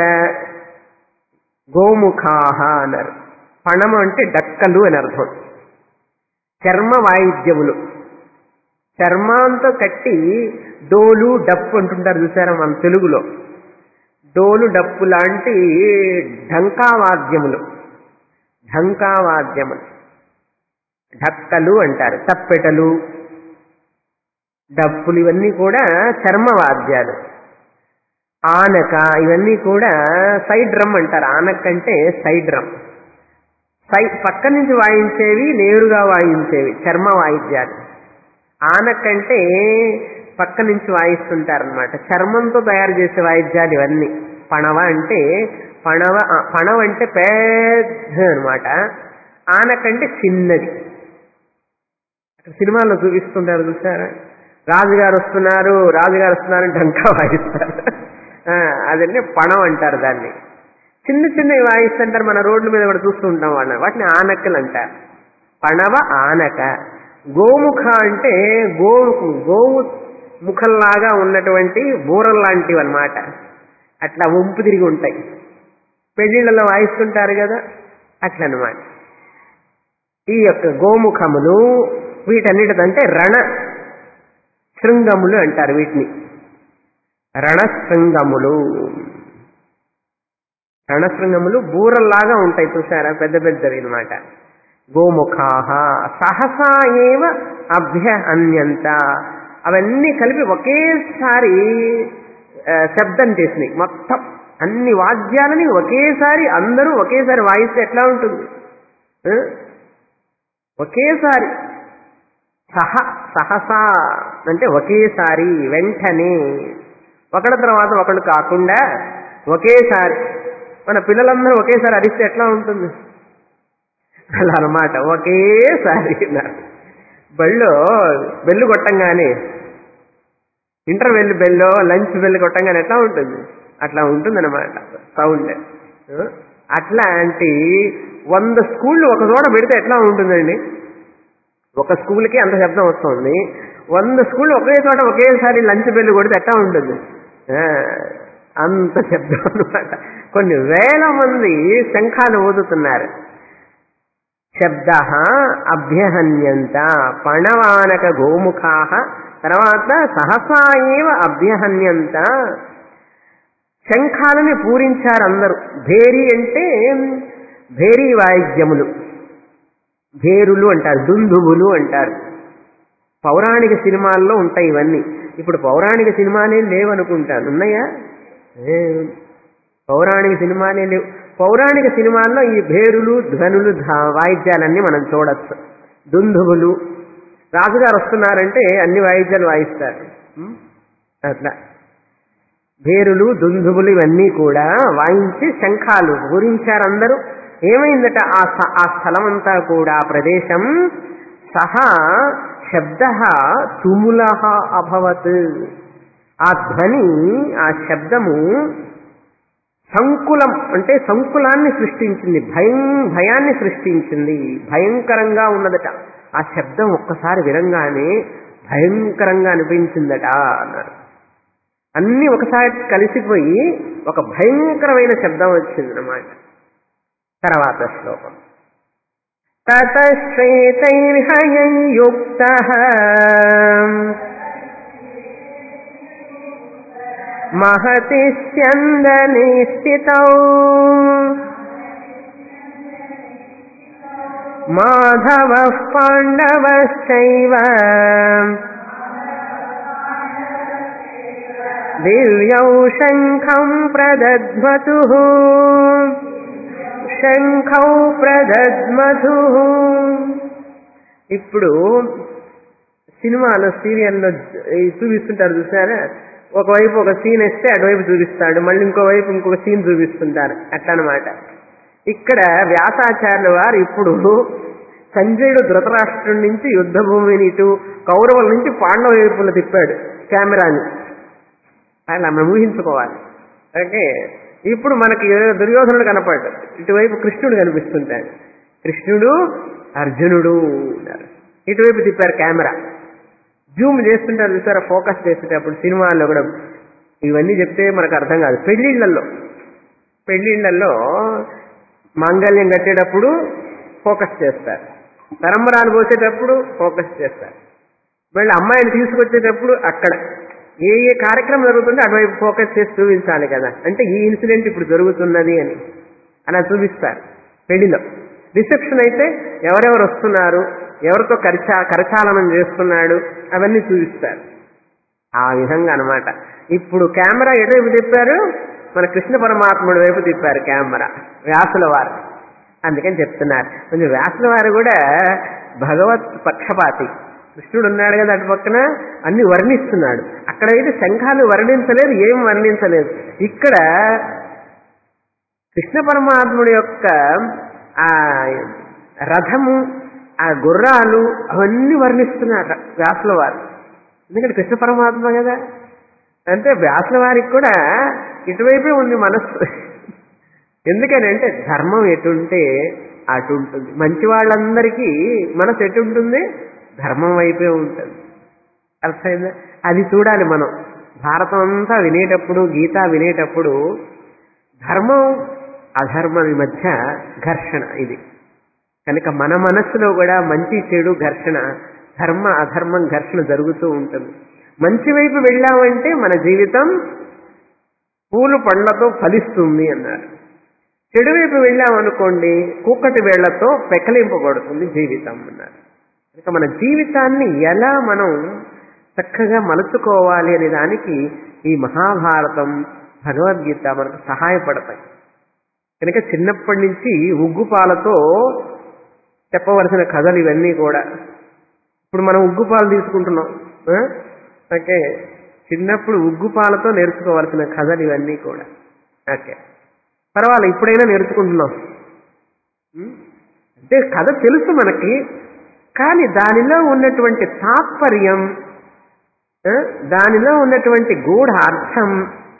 గోముఖాహ అన్నారు పణము అంటే డక్కలు అని అర్థం చర్మ వాయిద్యములు చర్మాంతో కట్టి డోలు డప్పు అంటుంటారు చూసారా మన తెలుగులో డోలు డప్పు లాంటి ఢంకావాద్యములు ఢంకావాద్యములు ఢక్కలు అంటారు తప్పెటలు డప్పులు ఇవన్నీ కూడా చర్మవాద్యాలు ఆనక ఇవన్నీ కూడా సైడ్ డ్రమ్ అంటారు ఆనక అంటే సైడ్ డ్రమ్ సై పక్క నుంచి వాయించేవి నేరుగా వాయించేవి చర్మ వాయిద్యాలు ఆనక అంటే పక్క నుంచి వాయిస్తుంటారనమాట చర్మంతో తయారు చేసే వాయిద్యాలు ఇవన్నీ పణవ అంటే పణవ ఆ, పణవ అంటే పెద్ద అనమాట ఆనక అంటే చిన్నది అక్కడ సినిమాల్లో చూపిస్తుంటారు చూసారా రాజుగారు వస్తున్నారు రాజుగారు వస్తున్నారు అని డంకా వాయిస్తారు ఆ, అదన్నీ పణం అంటారు దాన్ని చిన్న చిన్నవి వాయిస్తుంటారు మన రోడ్ల మీద కూడా చూస్తూ ఉంటాం వాళ్ళని వాటిని ఆనకలు అంటారు పణవ ఆనక గోముఖ అంటే గో గోవు ముఖంలాగా ఉన్నటువంటి బూరల్లాంటివి అన్నమాట అట్లా వంపు తిరిగి ఉంటాయి పెళ్లిళ్ళలో వాయిస్తుంటారు కదా అట్లనమాట ఈ యొక్క గోముఖములు వీటన్నిటిదంటే రణ శృంగములు అంటారు వీటిని రణశృంగములు రణశృంగములు బూరల్లాగా ఉంటాయి చూసారా పెద్ద పెద్దవి అనమాట గోముఖాహ సహసా ఏవ అభ్య అన్యంత అవన్నీ కలిపి ఒకేసారి ఆ, శబ్దం చేసినాయి మొత్తం అన్ని వాద్యాలని ఒకేసారి అందరూ ఒకేసారి వాయిస్తే ఎట్లా ఉంటుంది ఆ? ఒకేసారి సహ సహసా అంటే ఒకేసారి వెంటనే ఒకళ్ళ తర్వాత ఒకళ్ళు కాకుండా ఒకేసారి మన పిల్లలందరూ ఒకేసారి అరిస్తే ఎట్లా ఉంటుంది అలా అనమాట ఒకేసారి అన్నారు బళ్ళో బెల్లు కొట్టంగానే ఇంటర్వెల్ బెల్లో లంచ్ బెల్ కొట్టంగానే ఎట్లా ఉంటుంది అట్లా ఉంటుందన్నమాట సౌండ్ అట్లాంటి వంద స్కూళ్ళు ఒక చోట పెడితే ఎట్లా ఉంటుందండి ఒక స్కూల్కి అంత శబ్దం వస్తుంది వంద స్కూళ్ళు ఒకే చోట ఒకేసారి లంచ్ బెల్ కొడితే ఎట్లా ఉంటుంది ఆ, అంత శబ్దం అనమాట కొన్ని వేల మంది శంఖాలు ఊదుతున్నారు శబ్ద అభ్యహన్యంత పణవానక గోముఖా తర్వాత సహసా ఏవ అభ్యహన్యంత శంఖాలని పూరించారు అందరూ భేరి అంటే భేరీ వాయిద్యములు భేరులు అంటారు దుందుబులు అంటారు పౌరాణిక సినిమాల్లో ఉంటాయి ఇవన్నీ ఇప్పుడు పౌరాణిక సినిమాలే లేవనుకుంటాను ఉన్నాయా ఏ, పౌరాణిక సినిమాలే లేవు పౌరాణిక సినిమాల్లో ఈ భేరులు ధ్వనులు ధా- వాయిద్యాలన్నీ మనం చూడొచ్చు దుందుబులు రాజుగారు వస్తున్నారంటే అన్ని వాయిద్యాలు వాయిస్తారు ఉం? అట్లా భేరులు దుందుబులు ఇవన్నీ కూడా వాయించి శంఖాలు పూరించారు అందరూ ఏమైందట ఆ స- ఆ స్థలం అంతా కూడా ఆ ప్రదేశం సహా శబ్ద తుముల అభవత్ ఆ ధ్వని ఆ శబ్దము సంకులం అంటే సంకులాన్ని సృష్టించింది భయం భయాన్ని సృష్టించింది భయంకరంగా ఉన్నదట ఆ శబ్దం ఒక్కసారి వినంగానే భయంకరంగా అనిపించిందట అన్నారు అన్ని ఒకసారి కలిసిపోయి ఒక భయంకరమైన శబ్దం వచ్చిందన్నమాట తర్వాత శ్లోకం తతశ్వేతైర్హయుక్త మహతి స్యందనే స్థితౌ మాధవ పాండవశ్చైవ దివ్యౌ శంఖం ప్రదధ్మతు శంఖౌ ప్రదధ్మతు ఇప్పుడు సినిమాలో సీరియల్లో ఈ చూపిస్తుంటారు చూసారా ఒకవైపు ఒక సీన్ ఇస్తే అటువైపు చూపిస్తాడు మళ్ళీ ఇంకోవైపు ఇంకొక సీన్ చూపిస్తుంటారు అట్లనమాట ఇక్కడ వ్యాసాచార్యుల వారు ఇప్పుడు సంజయుడు ధృతరాష్ట్రం నుంచి యుద్ధ భూమిని ఇటు కౌరవుల నుంచి పాండవ వైపులు తిప్పాడు కెమెరాని అలా మనం ఊహించుకోవాలి ఓకే ఇప్పుడు మనకి దుర్యోధనుడు కనపడ్డు ఇటువైపు కృష్ణుడు కనిపిస్తుంటాడు కృష్ణుడు అర్జునుడు ఉన్నారు. ఇటువైపు తిప్పారు కెమెరా జూమ్ చేస్తుంటారు చూసారా ఫోకస్ చేస్తుంటే అప్పుడు సినిమాల్లో కూడా ఇవన్నీ చెప్తే మనకు అర్థం కాదు పెళ్లిళ్లలో పెళ్లిళ్లలో మాంగళ్యం కట్టేటప్పుడు ఫోకస్ చేస్తారు తరంబరాలు పోసేటప్పుడు ఫోకస్ చేస్తారు మళ్ళీ అమ్మాయిని తీసుకొచ్చేటప్పుడు అక్కడ ఏ ఏ కార్యక్రమం జరుగుతుందో అటువైపు ఫోకస్ చేసి చూపించాలి కదా అంటే ఈ ఇన్సిడెంట్ ఇప్పుడు జరుగుతున్నది అని అలా చూపిస్తారు పెళ్లిలో రిసెప్షన్ అయితే ఎవరెవరు వస్తున్నారు ఎవరితో కరచా కరచాలనం చేస్తున్నాడు అవన్నీ చూపిస్తారు ఆ విధంగా అన్నమాట ఇప్పుడు కెమెరా ఎటువైపు తిప్పారు మన కృష్ణ పరమాత్ముడి వైపు తిప్పారు కెమెరా వ్యాసుల వారు అందుకని చెప్తున్నారు కొంచెం వ్యాసుల వారు కూడా భగవత్ పక్షపాతి కృష్ణుడు ఉన్నాడు కదా అటు పక్కన అన్ని వర్ణిస్తున్నాడు అక్కడైతే శంఖాలు వర్ణించలేదు ఏం వర్ణించలేదు ఇక్కడ కృష్ణ పరమాత్ముడి యొక్క ఆ రథము ఆ గుర్రాలు అవన్నీ వర్ణిస్తున్నారు వ్యాసుల వారు ఎందుకంటే కృష్ణ పరమాత్మ కదా అంటే వ్యాసుల వారికి కూడా ఇటువైపే ఉంది మనస్సు ఎందుకని అంటే ధర్మం ఎటుంటే అటు ఉంటుంది మంచి వాళ్ళందరికీ మనసు ఎటుంటుంది ధర్మం వైపే ఉంటుంది అర్థమైందా అది చూడాలి మనం భారతం అంతా వినేటప్పుడు గీత వినేటప్పుడు ధర్మం అధర్మం మధ్య ఘర్షణ ఇది కనుక మన మనస్సులో కూడా మంచి చెడు ఘర్షణ ధర్మ అధర్మం ఘర్షణ జరుగుతూ ఉంటుంది మంచి వైపు వెళ్ళామంటే మన జీవితం పూలు పండ్లతో ఫలిస్తుంది అన్నారు చెడు వైపు వెళ్ళామనుకోండి కూకటి వేళ్లతో పెకలింపబడుతుంది జీవితం అన్నారు కనుక మన జీవితాన్ని ఎలా మనం చక్కగా మలుచుకోవాలి అనే దానికి ఈ మహాభారతం భగవద్గీత మనకు సహాయపడతాయి కనుక చిన్నప్పటి నుంచి ఉగ్గుపాలతో చెప్పవలసిన కథలు ఇవన్నీ కూడా ఇప్పుడు మనం ఉగ్గుపాలు తీసుకుంటున్నాం ఆ? ఓకే చిన్నప్పుడు ఉగ్గుపాలతో నేర్చుకోవాల్సిన కథలు ఇవన్నీ కూడా ఓకే పర్వాలేదు ఇప్పుడైనా నేర్చుకుంటున్నాం ఉం? అంటే కథ తెలుసు మనకి కానీ దానిలో ఉన్నటువంటి తాత్పర్యం ఆ? దానిలో ఉన్నటువంటి గూఢ అర్థం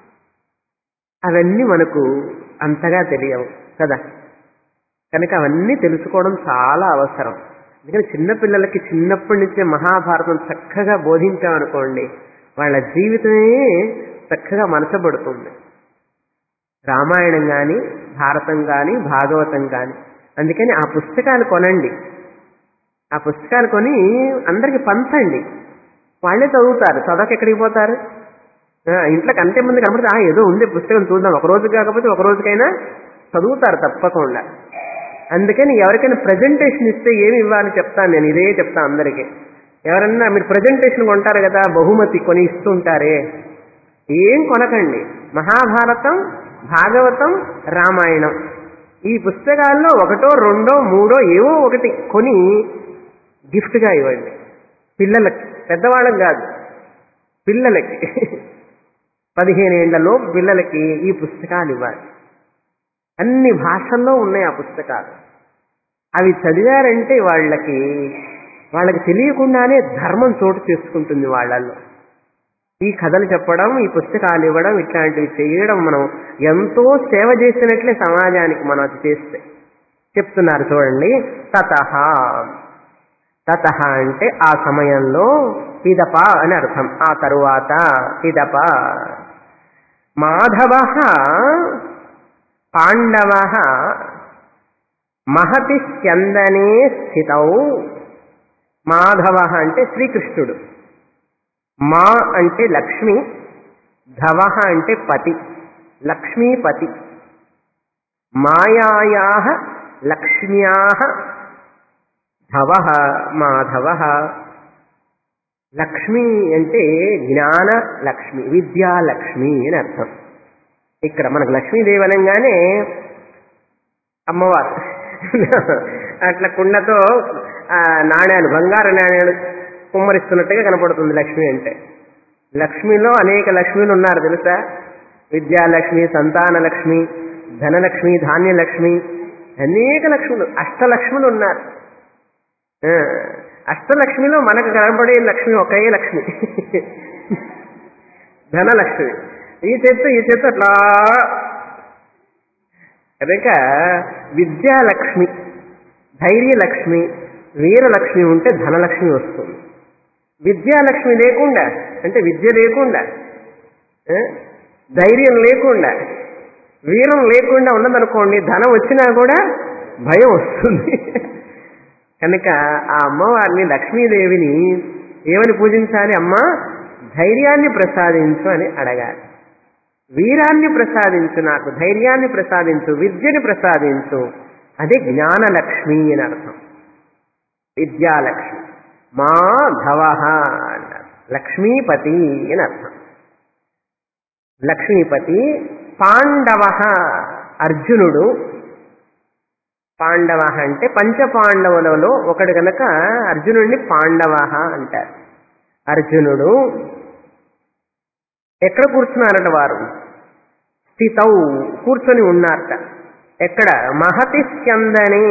అవన్నీ మనకు అంతగా తెలియవు కదా కనుక అవన్నీ తెలుసుకోవడం చాలా అవసరం ఎందుకంటే చిన్నపిల్లలకి చిన్నప్పటి నుంచే మహాభారతం చక్కగా బోధించామనుకోండి వాళ్ళ జీవితమే చక్కగా మనసబడుతుంది రామాయణం కానీ భారతం కానీ భాగవతం కానీ అందుకని ఆ పుస్తకాలు కొనండి ఆ పుస్తకాలు కొని అందరికి పంచండి వాళ్ళే చదువుతారు చదవక ఎక్కడికి పోతారు ఆ, ఇంట్లో కంటే ముందు కనబడితే "ఆ, ఏదో ఉంది పుస్తకం చూద్దాం ఒక రోజు కాకపోతే ఒక రోజుకైనా చదువుతారు తప్పకుండా అందుకని ఎవరికైనా ప్రజెంటేషన్ ఇస్తే ఏమి ఇవ్వాలి చెప్తాను నేను ఇదే చెప్తాను అందరికీ ఎవరన్నా మీరు ప్రజెంటేషన్ కొంటారు కదా బహుమతి కొని ఇస్తుంటారే ఏం కొనకండి మహాభారతం భాగవతం రామాయణం ఈ పుస్తకాల్లో ఒకటో రెండో మూడో ఏవో ఒకటి కొని గిఫ్ట్గా ఇవ్వండి పిల్లలకి పెద్దవాళ్ళకి కాదు పిల్లలకి పదిహేను ఏళ్లలో పిల్లలకి ఈ పుస్తకాలు ఇవ్వాలి అన్ని భాషల్లో ఉన్నాయి ఆ పుస్తకాలు అవి చదివారంటే వాళ్ళకి వాళ్ళకి తెలియకుండానే ధర్మం చోటు చేసుకుంటుంది వాళ్ళల్లో ఈ కథలు చెప్పడం ఈ పుస్తకాలు ఇవ్వడం ఇట్లాంటివి చేయడం మనం ఎంతో సేవ చేసినట్లే సమాజానికి మనం అది చేస్తే చెప్తున్నారు చూడండి తత తత అంటే ఆ సమయంలో పిదప అని అర్థం ఆ తరువాత పిదప మాధవ పాండవ మహతి స్యందనే స్థితౌ మాధవ అంటే శ్రీకృష్ణుడు మా అంటే లక్ష్మి ధవ అంటే పతి లక్ష్మీపతి మాయాయా లక్ష్మ్యా ధవ మాధవ లక్ష్మి అంటే జ్ఞాన లక్ష్మి విద్యాలక్ష్మి అని అర్థం ఇక్కడ మనకు లక్ష్మీదేవి అనగానే అమ్మవారు అట్లా కుండతో ఆ, నాణ్యాలు బంగారు నాణ్యాలు కుమ్మరిస్తున్నట్టుగా కనపడుతుంది లక్ష్మి అంటే లక్ష్మిలో అనేక లక్ష్మిలు ఉన్నారు తెలుసా విద్యాలక్ష్మి సంతాన లక్ష్మి ధనలక్ష్మి ధాన్యలక్ష్మి అనేక లక్ష్ములు అష్టలక్ష్ములు ఉన్నారు ఆ, అష్టలక్ష్మిలో మనకు కనబడే లక్ష్మి ఒకే లక్ష్మి ధనలక్ష్మి ఈ చేత్తో ఈ చేత్తో అట్లా కనుక విద్యాలక్ష్మి ధైర్యలక్ష్మి వీరలక్ష్మి ఉంటే ధనలక్ష్మి వస్తుంది విద్యాలక్ష్మి లేకుండా అంటే విద్య లేకుండా ఆ, ధైర్యం లేకుండా వీరం లేకుండా ఉన్నదనుకోండి ధనం వచ్చినా కూడా భయం వస్తుంది కనుక ఆ అమ్మవారిని లక్ష్మీదేవిని ఏమని పూజించాలి అమ్మా ధైర్యాన్ని ప్రసాదించు అని అడగాలి వీరాన్ని ప్రసాదించు నాకు ధైర్యాన్ని ప్రసాదించు విద్యని ప్రసాదించు అదే జ్ఞానలక్ష్మి అని అర్థం విద్యాలక్ష్మి మా ధవ అన్నారు లక్ష్మీపతి అని అర్థం లక్ష్మీపతి పాండవ అర్జునుడు పాండవ అంటే పంచపాండవులలో ఒకడు గనక అర్జునుడిని పాండవ అంటారు అర్జునుడు ఎక్కడ కూర్చున్నారట వారు స్థితౌ కూర్చొని ఉన్నారట ఎక్కడ మహతి స్కందనే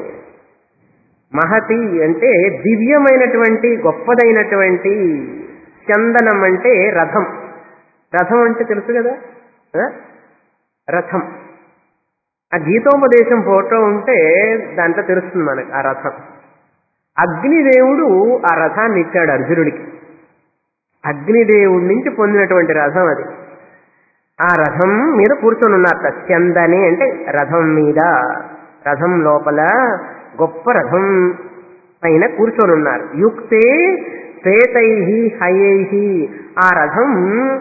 మహతి అంటే దివ్యమైనటువంటి గొప్పదైనటువంటి స్కందనం అంటే రథం రథం అంటే తెలుసు కదా ఆ? రథం ఆ గీతోపదేశం ఫోటో ఉంటే దాంట్లో తెలుస్తుంది మనకు ఆ రథం అగ్నిదేవుడు ఆ రథాన్ని ఇచ్చాడు అర్జునుడికి అగ్నిదేవుడి నుంచి పొందినటువంటి రథం అది ఆ రథం మీద కూర్చొని ఉన్నారు స్కందని అంటే రథం మీద రథం లోపల గొప్ప రథం పైన కూర్చొని ఉన్నారు యుక్తే శ్వేతై హయై ఆ రథం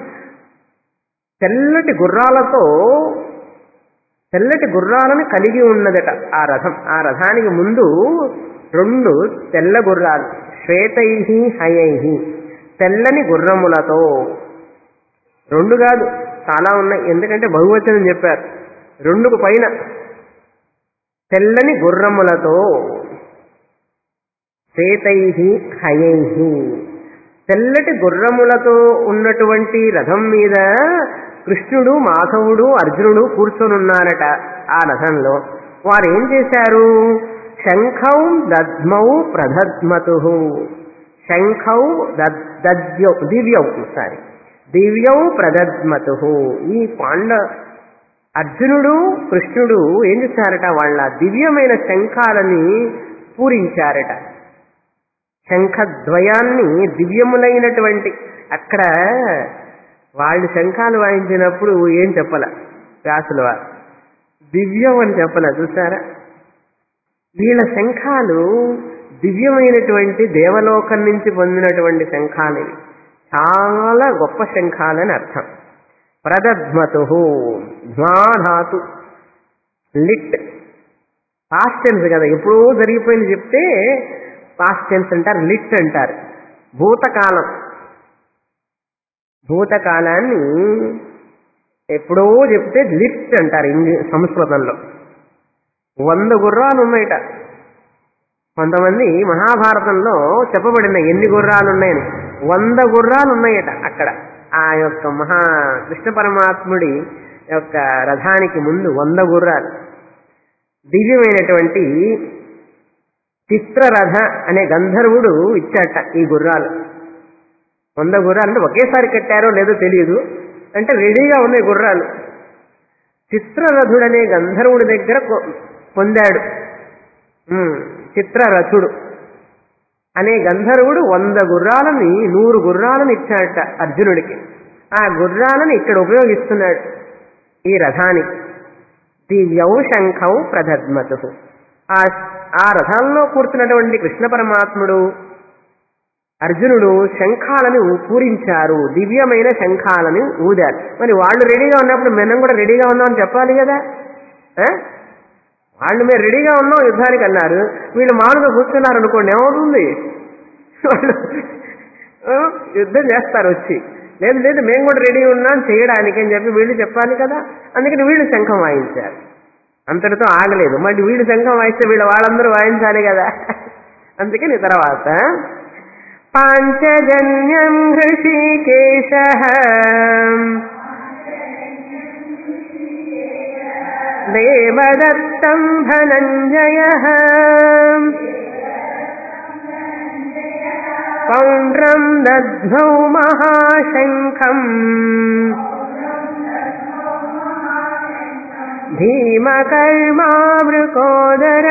తెల్లటి గుర్రాలతో తెల్లటి గుర్రాలను కలిగి ఉన్నదట ఆ రథం ఆ రథానికి ముందు రెండు తెల్ల గుర్రాలు శ్వేతై హయై తెల్లని గుర్రములతో రెండు కాదు చాలా ఉన్నాయి ఎందుకంటే బహువచనం చెప్పారు రెండుకు పైన తెల్లని గుర్రములతో శ్వేతై హయై తెల్లటి గుర్రములతో ఉన్నటువంటి రథం మీద కృష్ణుడు మాధవుడు అర్జునుడు కూర్చొనున్నారట ఆ రథంలో వారు ఏం చేశారు శంఖం దద్మౌ ప్రదద్మతు శంఖౌ దద్- దద్యౌ దివ్యౌ సారీ దివ్యౌ ప్రదద్మతు ఈ పాండ అర్జునుడు కృష్ణుడు ఏం చేశారట వాళ్ళ దివ్యమైన శంఖాలని పూరించారట శంఖద్వయాన్ని దివ్యములైనటువంటి అక్కడ వాళ్ళు శంఖాలు వాయించినప్పుడు ఏం చెప్పల వ్యాసుల వారు దివ్యం అని చెప్పల చూసారా వీళ్ళ శంఖాలు దివ్యమైనటువంటి దేవలోకం నుంచి పొందినటువంటి శంఖాలు ఇవి చాలా గొప్ప శంఖాలని అర్థం ప్రదద్మతు ధ్వాధాతు లిట్ పాస్ట్ టెన్స్ కదా ఎప్పుడో జరిగిపోయింది చెప్తే పాస్ట్ టెన్స్ అంటారు లిట్ అంటారు భూతకాలం భూతకాలాన్ని ఎప్పుడో చెప్తే లిట్ అంటారు ఇంగ్లీ సంస్కృతంలో వంద గుర్రాలు ఉన్నాయట కొంతమంది మహాభారతంలో చెప్పబడిన ఎన్ని గుర్రాలు ఉన్నాయని వంద గుర్రాలు ఉన్నాయట అక్కడ ఆ యొక్క మహా కృష్ణ పరమాత్ముడి యొక్క రథానికి ముందు వంద గుర్రాలు దివ్యమైనటువంటి చిత్రరథ అనే గంధర్వుడు ఇచ్చాట ఈ గుర్రాలు వంద గుర్రాలు అంటే ఒకేసారి కట్టారో లేదో తెలియదు అంటే రెడీగా ఉన్నాయి గుర్రాలు చిత్రరథుడనే గంధర్వుడి దగ్గర కొ- పొందాడు ఉమ్, చిత్రరథుడు అనే గంధర్వుడు వంద గుర్రాలని నూరు గుర్రాలను ఇచ్చాడట అర్జునుడికి ఆ గుర్రాలను ఇక్కడ ఉపయోగిస్తున్నాడు ఈ రథానికి దివ్యౌ శంఖౌ ప్రదద్మతు ఆ ఆ రథంలో కూర్చున్నటువంటి కృష్ణ పరమాత్ముడు అర్జునుడు శంఖాలను పూరించారు దివ్యమైన శంఖాలను ఊదారు మరి వాళ్ళు రెడీగా ఉన్నప్పుడు మనం కూడా రెడీగా ఉన్నామని చెప్పాలి కదా ఆ? వాళ్ళు మేము రెడీగా ఉన్నాం యుద్ధానికి అన్నారు వీళ్ళు మామూలుగా కూర్చున్నారు అనుకోండి ఏమవుతుంది వాళ్ళు ఆ, యుద్ధం చేస్తారు వచ్చి లేదు లేదు మేము కూడా రెడీ ఉన్నాం చేయడానికి అని చెప్పి వీళ్ళు చెప్పాలి కదా అందుకని వీళ్ళు శంఖం వాయించారు అంతటితో ఆగలేదు మళ్ళీ వీళ్ళు శంఖం వాయిస్తే వీళ్ళ వాళ్ళందరూ వాయించాలి కదా అందుకని తర్వాత పాంచజన్యం హృషికేశ దేవదత్తం ధనంజయ పౌండ్రం దధ్మౌ మహాశంఖం భీమకర్మామృకోదర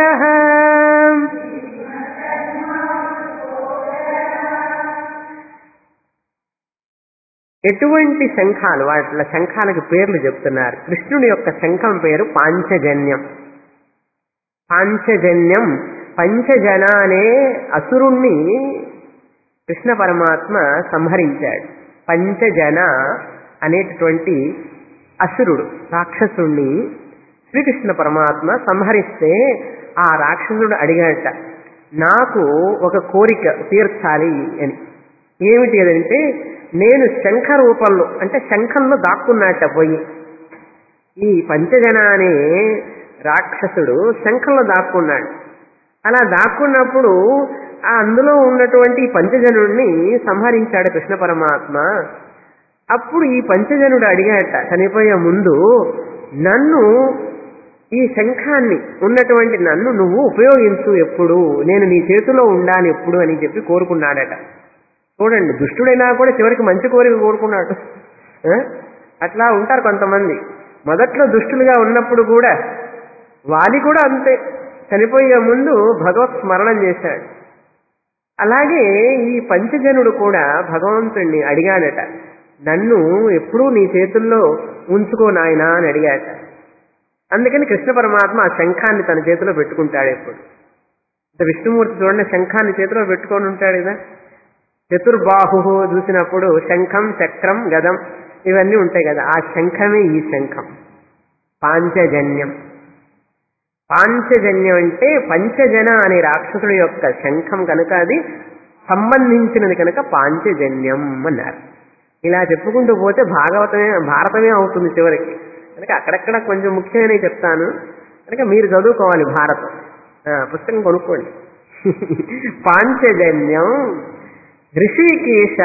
ఎటువంటి శంఖాలు వాటిల శంఖాలకి పేర్లు చెప్తున్నారు కృష్ణుడి యొక్క శంఖం పేరు పాంచజన్యం పాంచజన్యం పంచజన అనే అసురుణ్ణి కృష్ణ పరమాత్మ సంహరించాడు పంచజన అనేటటువంటి అసురుడు రాక్షసుణ్ణి శ్రీకృష్ణ పరమాత్మ సంహరిస్తే ఆ రాక్షసుడు అడిగాడట నాకు ఒక కోరిక తీర్చాలి అని ఏమిటి అదంటే నేను శంఖ రూపంలో అంటే శంఖంలో దాక్కున్నట్ట పోయి ఈ పంచజన అనే రాక్షసుడు శంఖంలో దాక్కున్నాడు అలా దాక్కున్నప్పుడు ఆ అందులో ఉన్నటువంటి ఈ పంచజనుడిని సంహరించాడు కృష్ణ పరమాత్మ అప్పుడు ఈ పంచజనుడు అడిగాట చనిపోయే ముందు నన్ను ఈ శంఖాన్ని ఉన్నటువంటి నన్ను నువ్వు ఉపయోగించు ఎప్పుడు నేను నీ చేతిలో ఉండాలి ఎప్పుడు అని చెప్పి కోరుకున్నాడట చూడండి దుష్టుడైనా కూడా చివరికి మంచి కోరిక కోరుకున్నాడు ఆ? అట్లా ఉంటారు కొంతమంది మొదట్లో దుష్టులుగా ఉన్నప్పుడు కూడా వాలి కూడా అంతే చనిపోయే ముందు భగవత్ స్మరణం చేశాడు అలాగే ఈ పంచజనుడు కూడా భగవంతుణ్ణి అడిగాడట నన్ను ఎప్పుడూ నీ చేతుల్లో ఉంచుకో నాయనా అని అడిగాట అందుకని కృష్ణ పరమాత్మ ఆ శంఖాన్ని తన చేతిలో పెట్టుకుంటాడు ఎప్పుడు అంటే విష్ణుమూర్తి చూడండి శంఖాన్ని చేతిలో పెట్టుకొని ఉంటాడు కదా చతుర్బాహు చూసినప్పుడు శంఖం చక్రం గదం ఇవన్నీ ఉంటాయి కదా ఆ శంఖమే ఈ శంఖం పాంచజన్యం పాంచజన్యం అంటే పంచజన అనే రాక్షసుడి యొక్క శంఖం కనుక అది సంబంధించినది కనుక పాంచజన్యం అన్నారు ఇలా చెప్పుకుంటూ పోతే భాగవతమే భారతమే అవుతుంది చివరికి కనుక అక్కడక్కడ కొంచెం ముఖ్యమైనవి చెప్తాను కనుక మీరు చదువుకోవాలి భారతం ఆ, పుస్తకం కొనుక్కోండి పాంచజన్యం ఋషికేశ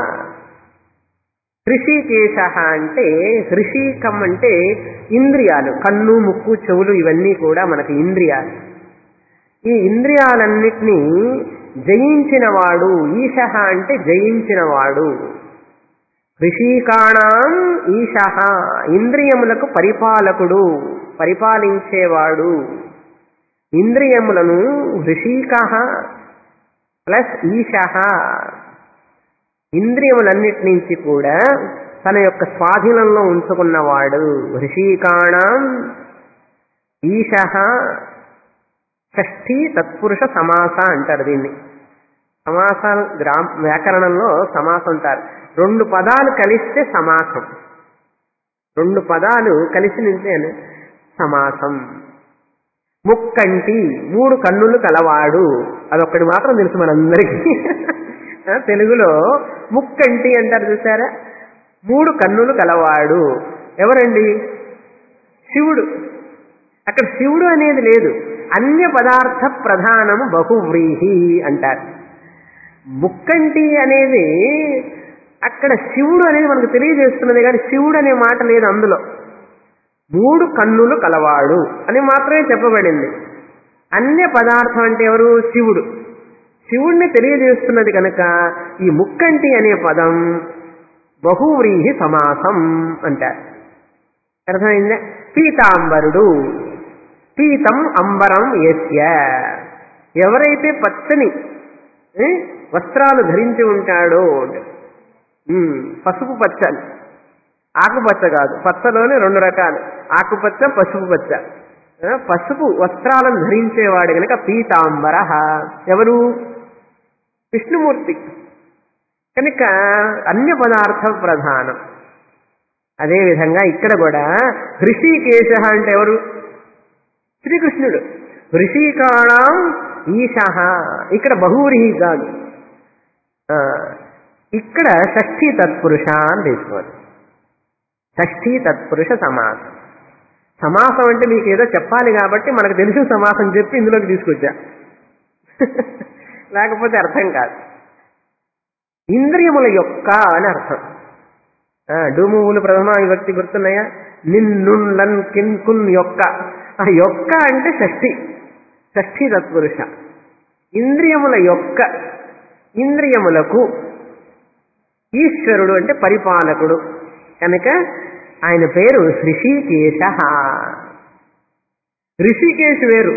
ఋషికేశ అంటే ఋషికం అంటే ఇంద్రియాలు కన్ను ముక్కు చెవులు ఇవన్నీ కూడా మనకి ఇంద్రియాలు ఈ ఇంద్రియాలన్నిటినీ జయించినవాడు ఈశ అంటే జయించినవాడు ఋషికాణం ఈశ ఇంద్రియములకు పరిపాలకుడు పరిపాలించేవాడు ఇంద్రియములను ఋషిక ప్లస్ ఈశ ఇంద్రియములన్నిటి నుంచి కూడా తన యొక్క స్వాధీనంలో ఉంచుకున్నవాడు ఋషికాణం ఈశ షష్ఠి తత్పురుష సమాస అంటారు దీన్ని సమాసాలు గ్రామ వ్యాకరణంలో సమాసం అంటారు రెండు పదాలు కలిస్తే సమాసం రెండు పదాలు కలిసి నిలితే సమాసం ముక్కంటి మూడు కన్నులు కలవాడు అదొక్కటి మాత్రం తెలుసు మనందరికీ ఆ, తెలుగులో ముక్కంటి అంటారు చూసారా మూడు కన్నులు కలవాడు ఎవరండి శివుడు అక్కడ శివుడు అనేది లేదు అన్య పదార్థ ప్రధానము బహువ్రీహి అంటారు ముక్కంటి అనేది అక్కడ శివుడు అనేది మనకు తెలియజేస్తున్నది కానీ శివుడు అనే మాట లేదు అందులో మూడు కన్నులు కలవాడు అని మాత్రమే చెప్పబడింది అన్య పదార్థం అంటే ఎవరు శివుడు శివుణ్ణి తెలియజేస్తున్నది కనుక ఈ ముక్కంటి అనే పదం బహువ్రీహి సమాసం అంటారు అర్థమైందా పీతాంబరుడు పీతం అంబరం యస్య ఎవరైతే పచ్చని ఏ, వస్త్రాలు ధరించి ఉంటాడో ఉమ్, పసుపు పచ్చ ఆకుపచ్చ కాదు పచ్చలోనే రెండు రకాలు ఆకుపచ్చ పసుపు పచ్చ ఆ, పసుపు వస్త్రాలను ధరించేవాడు గనక పీతాంబర ఎవరు విష్ణుమూర్తి కనుక అన్య పదార్థ ప్రధానం అదేవిధంగా ఇక్కడ కూడా ఋషికేశ అంటే ఎవరు శ్రీకృష్ణుడు ఋషికాణం ఈశ ఇక్కడ బహువ్రీహి కాదు ఆ, ఇక్కడ షష్ఠీ తత్పురుష అని తీసుకోవాలి షష్ఠీ తత్పురుష సమాసం సమాసం అంటే మీకు ఏదో చెప్పాలి కాబట్టి మనకు తెలిసిన సమాసం చెప్పి ఇందులోకి తీసుకొచ్చా లేకపోతే అర్థం కాదు ఇంద్రియముల యొక్క అని అర్థం ఆ, డూమువులు ప్రథమ విభక్తి గుర్తున్నాయా నిన్నుండన్ కిన్ కున్ యొక్క ఆ యొక్క అంటే షష్ఠి షష్ఠి తత్పురుష ఇంద్రియముల యొక్క ఇంద్రియములకు ఈశ్వరుడు అంటే పరిపాలకుడు కనుక ఆయన పేరు ఋషికేశ ఋషికేశ్ వేరు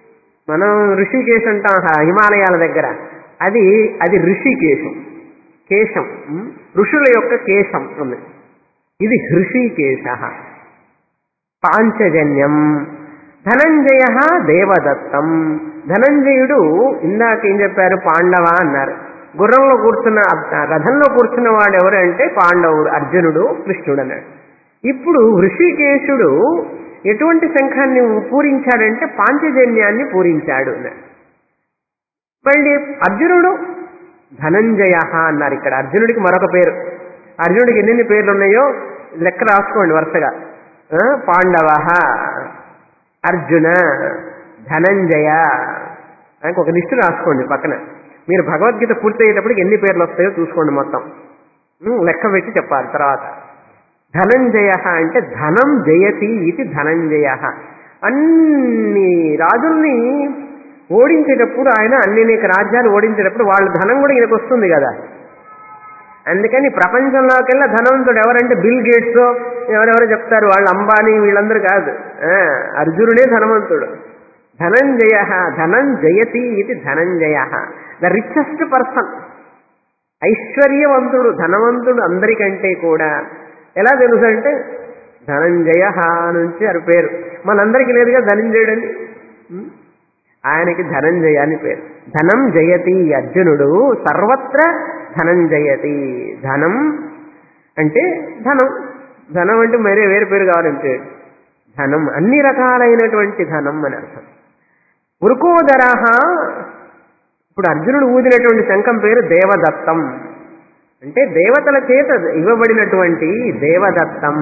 మనం ఋషికేశ్ అంటాం హ- హిమాలయాల దగ్గర అది అది ఋషికేశం కేశం ఉమ్, ఋషుల యొక్క కేశం ఉంది ఇది హృషికేశ పాంచజన్యం ధనంజయ దేవదత్తం ధనంజయుడు ఇందాక ఏం చెప్పారు పాండవ అన్నారు గుర్రంలో కూర్చున్న రథంలో కూర్చున్న వాడు ఎవరు అంటే పాండవుడు అర్జునుడు కృష్ణుడు అన్నాడు ఇప్పుడు ఋషికేశుడు ఎటువంటి శంఖాన్ని పూరించాడంటే పాంచజన్యాన్ని పూరించాడు అన్నాడు మళ్ళీ అర్జునుడు ధనంజయ అన్నారు ఇక్కడ అర్జునుడికి మరొక పేరు అర్జునుడికి ఎన్నెన్ని పేర్లు ఉన్నాయో లెక్క రాసుకోండి వరుసగా ఆ, పాండవ అర్జున ధనంజయ అని ఒక లిస్టు రాసుకోండి పక్కన మీరు భగవద్గీత పూర్తయ్యేటప్పటికి ఎన్ని పేర్లు వస్తాయో చూసుకోండి మొత్తం ఉమ్, లెక్క పెట్టి చెప్పాలి తర్వాత ధనంజయ అంటే ధనం జయతి ఇది ధనంజయ అన్ని రాజుల్ని ఓడించేటప్పుడు ఆయన అన్ని అనేక రాజ్యాలు ఓడించేటప్పుడు వాళ్ళ ధనం కూడా ఈయనకు వస్తుంది కదా అందుకని ప్రపంచంలోకెల్లా ధనవంతుడు ఎవరంటే బిల్ గేట్స్ ఎవరెవరో చెప్తారు వాళ్ళు అంబానీ వీళ్ళందరూ కాదు ఆ, అర్జునుడే ధనవంతుడు ధనంజయ ధనం జయతి ఇది ధనంజయ ద రిచెస్ట్ పర్సన్ ఐశ్వర్యవంతుడు ధనవంతుడు అందరికంటే కూడా ఎలా తెలుసు అంటే ధనంజయ నుంచి అని పేరు మనందరికీ లేదుగా ధనంజయుడు అని ఉం? ఆయనకి ధనంజయ అని పేరు ధనం జయతి అర్జునుడు సర్వత్ర ధనంజయతి ధనం అంటే ధనం ధనం అంటే వేరే వేరే పేరు కావాలంటే ధనం అన్ని రకాలైనటువంటి ధనం అని అర్థం వృకోదర ఇప్పుడు అర్జునుడు ఊదినటువంటి శంఖం పేరు దేవదత్తం అంటే దేవతల చేత ఇవ్వబడినటువంటి దేవదత్తం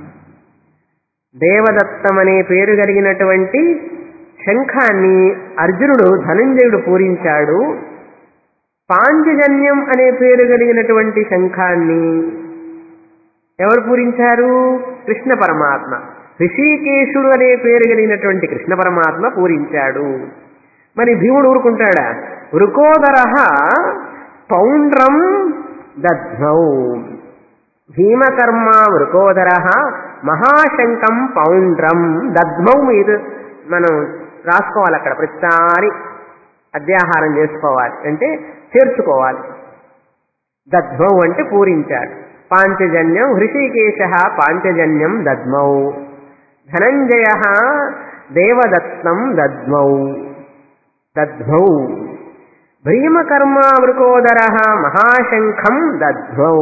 దేవదత్తం అనే పేరు కలిగినటువంటి శంఖాన్ని అర్జునుడు ధనంజయుడు పూరించాడు పాంచజన్యం అనే పేరు కలిగినటువంటి శంఖాన్ని ఎవరు పూరించారు కృష్ణ పరమాత్మ ఋషికేశుడు అనే పేరు కలిగినటువంటి కృష్ణ పరమాత్మ పూరించాడు మరి భీముడు ఊరుకుంటాడా వృకోదర పౌండ్రం దధ్మౌ భీమకర్మ వృకోదర మహాశంకం పౌండ్రం దద్మౌ ఇది మనం రాసుకోవాలి అక్కడ ప్రతిసారి అధ్యాహారం చేసుకోవాలి అంటే చేర్చుకోవాలి దద్మౌ అంటే పూరించాడు పాంచజన్యం హృషికేశ పాంచజన్యం దద్మౌ ధనంజయ దేవదత్తం దద్మౌ దద్మౌ భీమకర్మ వృకోదర మహాశంఖం దద్మౌ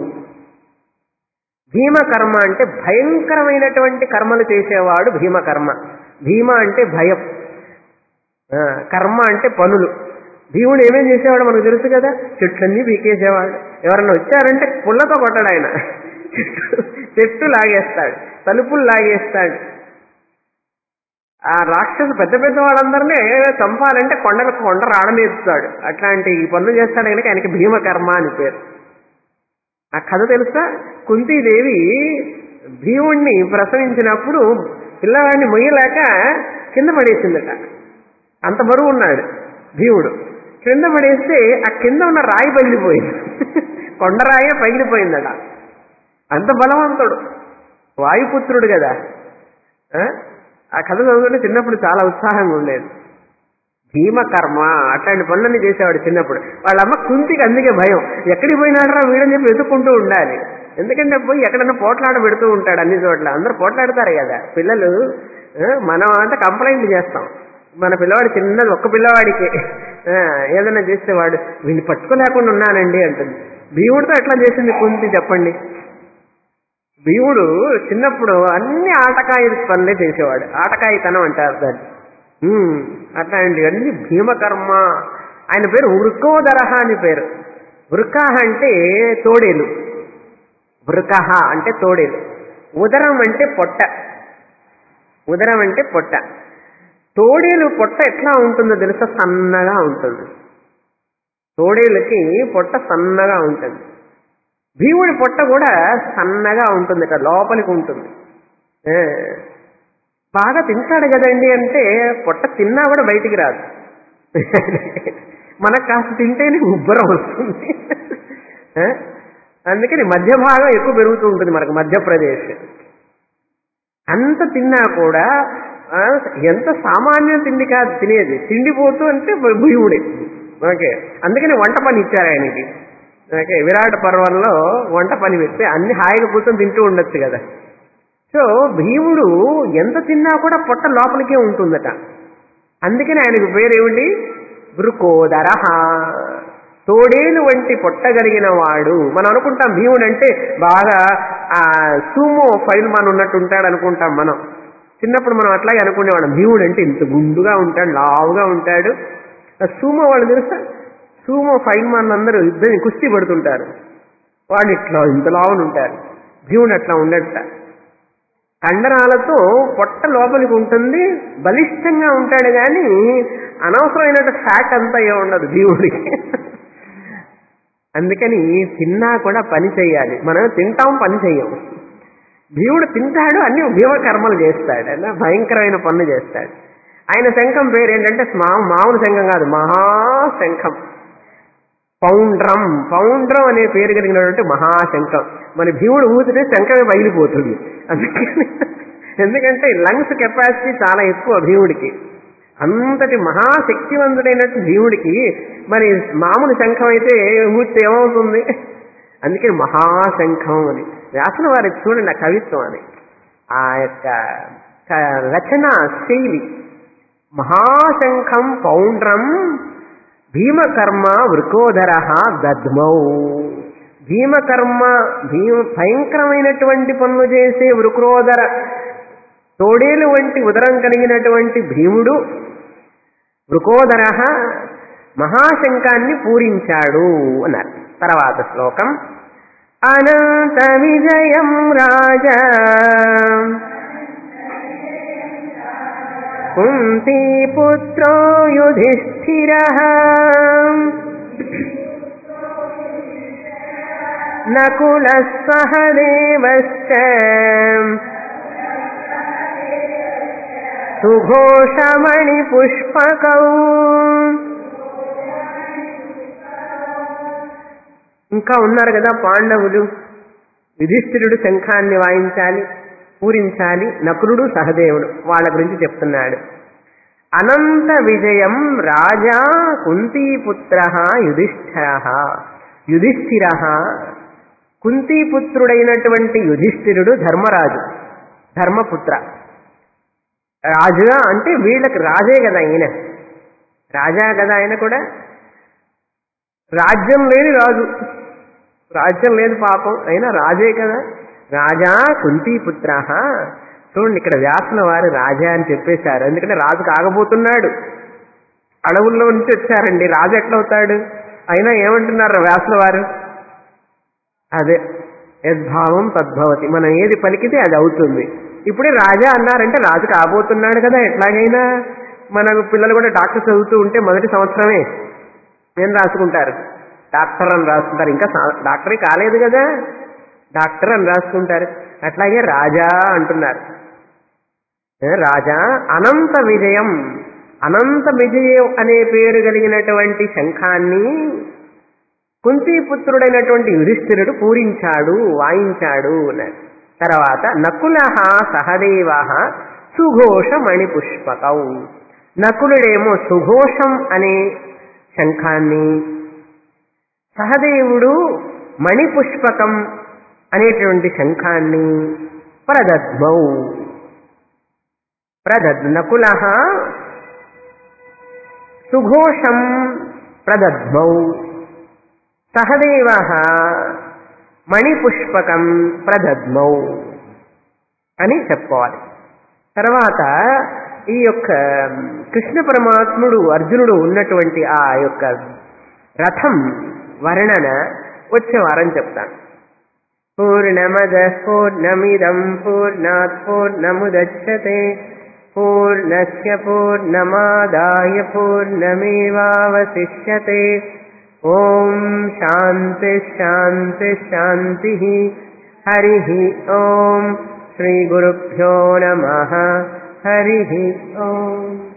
భీమకర్మ అంటే భయంకరమైనటువంటి కర్మలు చేసేవాడు భీమకర్మ భీమ అంటే భయం ఆ, కర్మ అంటే పనులు భీముడు ఏమేం చేసేవాడు మనకు తెలుసు కదా చెట్లన్నీ పీకేసేవాడు ఎవరన్నా వచ్చారంటే పుల్లతో కొట్టాడు ఆయన చెట్టు చెట్టు లాగేస్తాడు తలుపులు లాగేస్తాడు ఆ రాక్షసు పెద్ద పెద్ద వాళ్ళందరినీ చంపాలంటే కొండలకు కొండ రాడనేస్తాడు అట్లాంటి పనులు చేస్తాడు కనుక ఆయనకి భీమకర్మ అని పేరు ఆ కథ తెలుసా కుంతీదేవి భీముణ్ణి ప్రసవించినప్పుడు పిల్లవాడిని మొయ్యలేక కింద పడేసిందట అంత బరువు ఉన్నాడు భీముడు కింద పడేస్తే ఆ కింద ఉన్న రాయి పగిలిపోయింది కొండరాయే పగిలిపోయిందట అంత బలవంతుడు వాయుపుత్రుడు కదా ఆ? ఆ కథ చదువుతుంటే చిన్నప్పుడు చాలా ఉత్సాహంగా ఉండేది భీమకర్మ అట్లాంటి పనులన్నీ చేసేవాడు చిన్నప్పుడు వాళ్ళ అమ్మ కుంతికి అందుకే భయం ఎక్కడికి పోయినాడరా వీడని చెప్పి వెతుక్కుంటూ ఉండాలి ఎందుకంటే పోయి ఎక్కడన్నా పోట్లాడ పెడుతూ ఉంటాడు అన్ని చోట్ల అందరూ పోట్లాడతారు కదా పిల్లలు ఆ, మనం అంతా కంప్లైంట్ చేస్తాం మన పిల్లవాడు చిన్నది ఒక్క పిల్లవాడికి ఆ, ఏదైనా చేస్తే వాడు వీడిని పట్టుకోలేకుండా ఉన్నానండి అంటుంది భీముడితో ఎట్లా చేసింది కుంతి చెప్పండి భీముడు చిన్నప్పుడు అన్ని ఆటకాయ పనులే చేసేవాడు ఆటకాయితనం అంటారు దాన్ని ఉమ్, అట్లాంటివన్నీ భీమకర్మ ఆయన పేరు వృకోదరహ అని పేరు వృకాహ అంటే తోడేలు వృకహ అంటే తోడేలు ఉదరం అంటే పొట్ట ఉదరం అంటే పొట్ట తోడేలు పొట్ట ఎట్లా ఉంటుందో తెలుసా సన్నగా ఉంటుంది తోడేలకి పొట్ట సన్నగా ఉంటుంది భీముడి పొట్ట కూడా సన్నగా ఉంటుంది ఇక్కడ లోపలికి ఉంటుంది ఏ, బాగా తింటాడు కదండి అంటే పొట్ట తిన్నా కూడా బయటికి రాదు మనకు కాస్త తింటేనే ఉబ్బరం వస్తుంది ఏ, అందుకని మధ్య భాగం ఎక్కువ పెరుగుతూ ఉంటుంది మనకు మధ్యప్రదేశ్ అంత తిన్నా కూడా ఆ, ఎంత సామాన్యం తిండి కాదు తినేది తిండిపోతూ అంటే భీముడే ఓకే అందుకని వంట పని ఇచ్చారు ఆయనకి ఓకే విరాట పర్వంలో వంట పని పెడితే అన్ని హాయిగా కూర్చొని తింటూ ఉండొచ్చు కదా సో భీముడు ఎంత తిన్నా కూడా పొట్ట లోపలికే ఉంటుందట అందుకని ఆయనకు పేరేమిటి వృకోదర తోడేలు వంటి పొట్టగలిగిన వాడు మనం అనుకుంటాం భీముడు అంటే బాగా ఆ సూమో ఫైల్ మన ఉన్నట్టు ఉంటాడు అనుకుంటాం మనం చిన్నప్పుడు మనం అట్లాగే అనుకునేవాళ్ళం భీముడు అంటే ఇంత గుండుగా ఉంటాడు లావుగా ఉంటాడు ఆ సూమో వాళ్ళు తెలుసా సూమో ఫైల్ మన అందరూ ఇద్దరిని కుస్తీ పడుతుంటారు వాళ్ళు ఇట్లా ఇంత లావున ఉంటారు భీముడు అట్లా ఉండట కండరాలతో పొట్ట లోపలికి ఉంటుంది బలిష్టంగా ఉంటాడు కానీ అనవసరమైన ఫ్యాట్ అంతా ఏ ఉండదు భీముడికి అందుకని తిన్నా కూడా పని చేయాలి మనం తింటాం పని చెయ్యం భీముడు తింటాడు అన్ని భీమకర్మలు చేస్తాడు అలా భయంకరమైన పనులు చేస్తాడు ఆయన శంఖం పేరు ఏంటంటే మా మామూలు శంఖం కాదు మహాశంఖం పౌండ్రం పౌండ్రం అనే పేరు కలిగినటువంటి మహాశంఖం మరి భీముడు ఊదితే శంఖమే బయలిపోతుంది అందుకని ఎందుకంటే లంగ్స్ కెపాసిటీ చాలా ఎక్కువ భీముడికి అంతటి మహాశక్తివంతుడైనట్టు భీముడికి మరి మామూలు శంఖం అయితే ఊస్తే ఏమవుతుంది అందుకే మహాశంఖం అని వ్యాసుల వారి చూడండి ఆ కవిత్వం అని ఆ యొక్క క- రచన శైలి మహాశంఖం పౌండ్రం భీమకర్మ వృకోదర దద్మౌ భీమకర్మ భీమ భయంకరమైనటువంటి పనులు చేసే వృక్రోదర తోడేలు వంటి ఉదరం కలిగినటువంటి భీముడు వృకోదర మహాశంఖాన్ని పూరించాడు అన్నారు తర్వాత శ్లోకం అనంత విజయం రాజా కుంతీపుత్రో యుధిష్ఠిర నకుల సహదేవశ్చ సుఘోషమణి పుష్పకౌ ఇంకా ఉన్నారు కదా పాండవులు యుధిష్ఠిరుడు శంఖాన్ని వాయించాలి పూరించాలి నకులుడు సహదేవుడు వాళ్ళ గురించి చెప్తున్నాడు అనంత విజయం రాజా కుంతీపుత్ర యుధిష్ఠిర యుధిష్ఠిర కుంతీపుత్రుడైనటువంటి యుధిష్ఠిరుడు ధర్మరాజు ధర్మపుత్ర రాజుగా అంటే వీళ్ళకి రాజే కదా ఈయన రాజా కదా ఆయన కూడా రాజ్యం లేని రాజు రాజ్యం లేదు పాపం అయినా రాజే కదా రాజా కుంతీపుత్ర చూడండి ఇక్కడ వ్యాసుల వారు రాజా అని చెప్పేశారు ఎందుకంటే రాజు కాగబోతున్నాడు అడవుల్లో నుంచి వచ్చారండి రాజు ఎట్లవుతాడు అయినా ఏమంటున్నారు వ్యాసుల వారు అదే యద్భావం తద్భవతి మనం ఏది పలికితే అది అవుతుంది ఇప్పుడే రాజా అన్నారంటే రాజు కాబోతున్నాడు కదా ఎట్లాగైనా మన పిల్లలు కూడా డాక్టర్ చదువుతూ ఉంటే మొదటి సంవత్సరమే ఏం రాసుకుంటారు డాక్టర్ అని రాసుకుంటారు ఇంకా సా- డాక్టరే కాలేదు కదా డాక్టర్ అని రాసుకుంటారు అట్లాగే రాజా అంటున్నారు ఏ, రాజా అనంత విజయం అనంత విజయం అనే పేరు కలిగినటువంటి శంఖాన్ని కుంతీపుత్రుడైనటువంటి యుధిష్ఠిరుడు పూరించాడు వాయించాడు అన్నారు తర్వాత నకుల సహదేవ సుఘోష మణిపుష్పకౌ నకులుడేమో సుఘోషం అనే శంఖాన్ని సహదేవుడు మణిపుష్పకం అనేటువంటి శంఖాన్ని ప్రదద్మౌ ప్రదద్ నకుల సుఘోషం ప్రదద్మౌ సహదేవ మణిపుష్పకం ప్రదద్మౌ అని చెప్పుకోవాలి తర్వాత ఈ యొక్క కృష్ణ పరమాత్ముడు అర్జునుడు ఉన్నటువంటి ఆ యొక్క రథం వర్ణన వచ్చే వారం చెప్తాను పూర్ణమద పూర్ణమిదం పూర్ణాత్ పూర్ణముదచ్చతే పూర్ణస్య పూర్ణమాదాయ పూర్ణమేవావశిష్యతే ఓం శాంతి శాంతి శాంతి హరి ఓం శ్రీ గురుభ్యో నమ హరి ఓం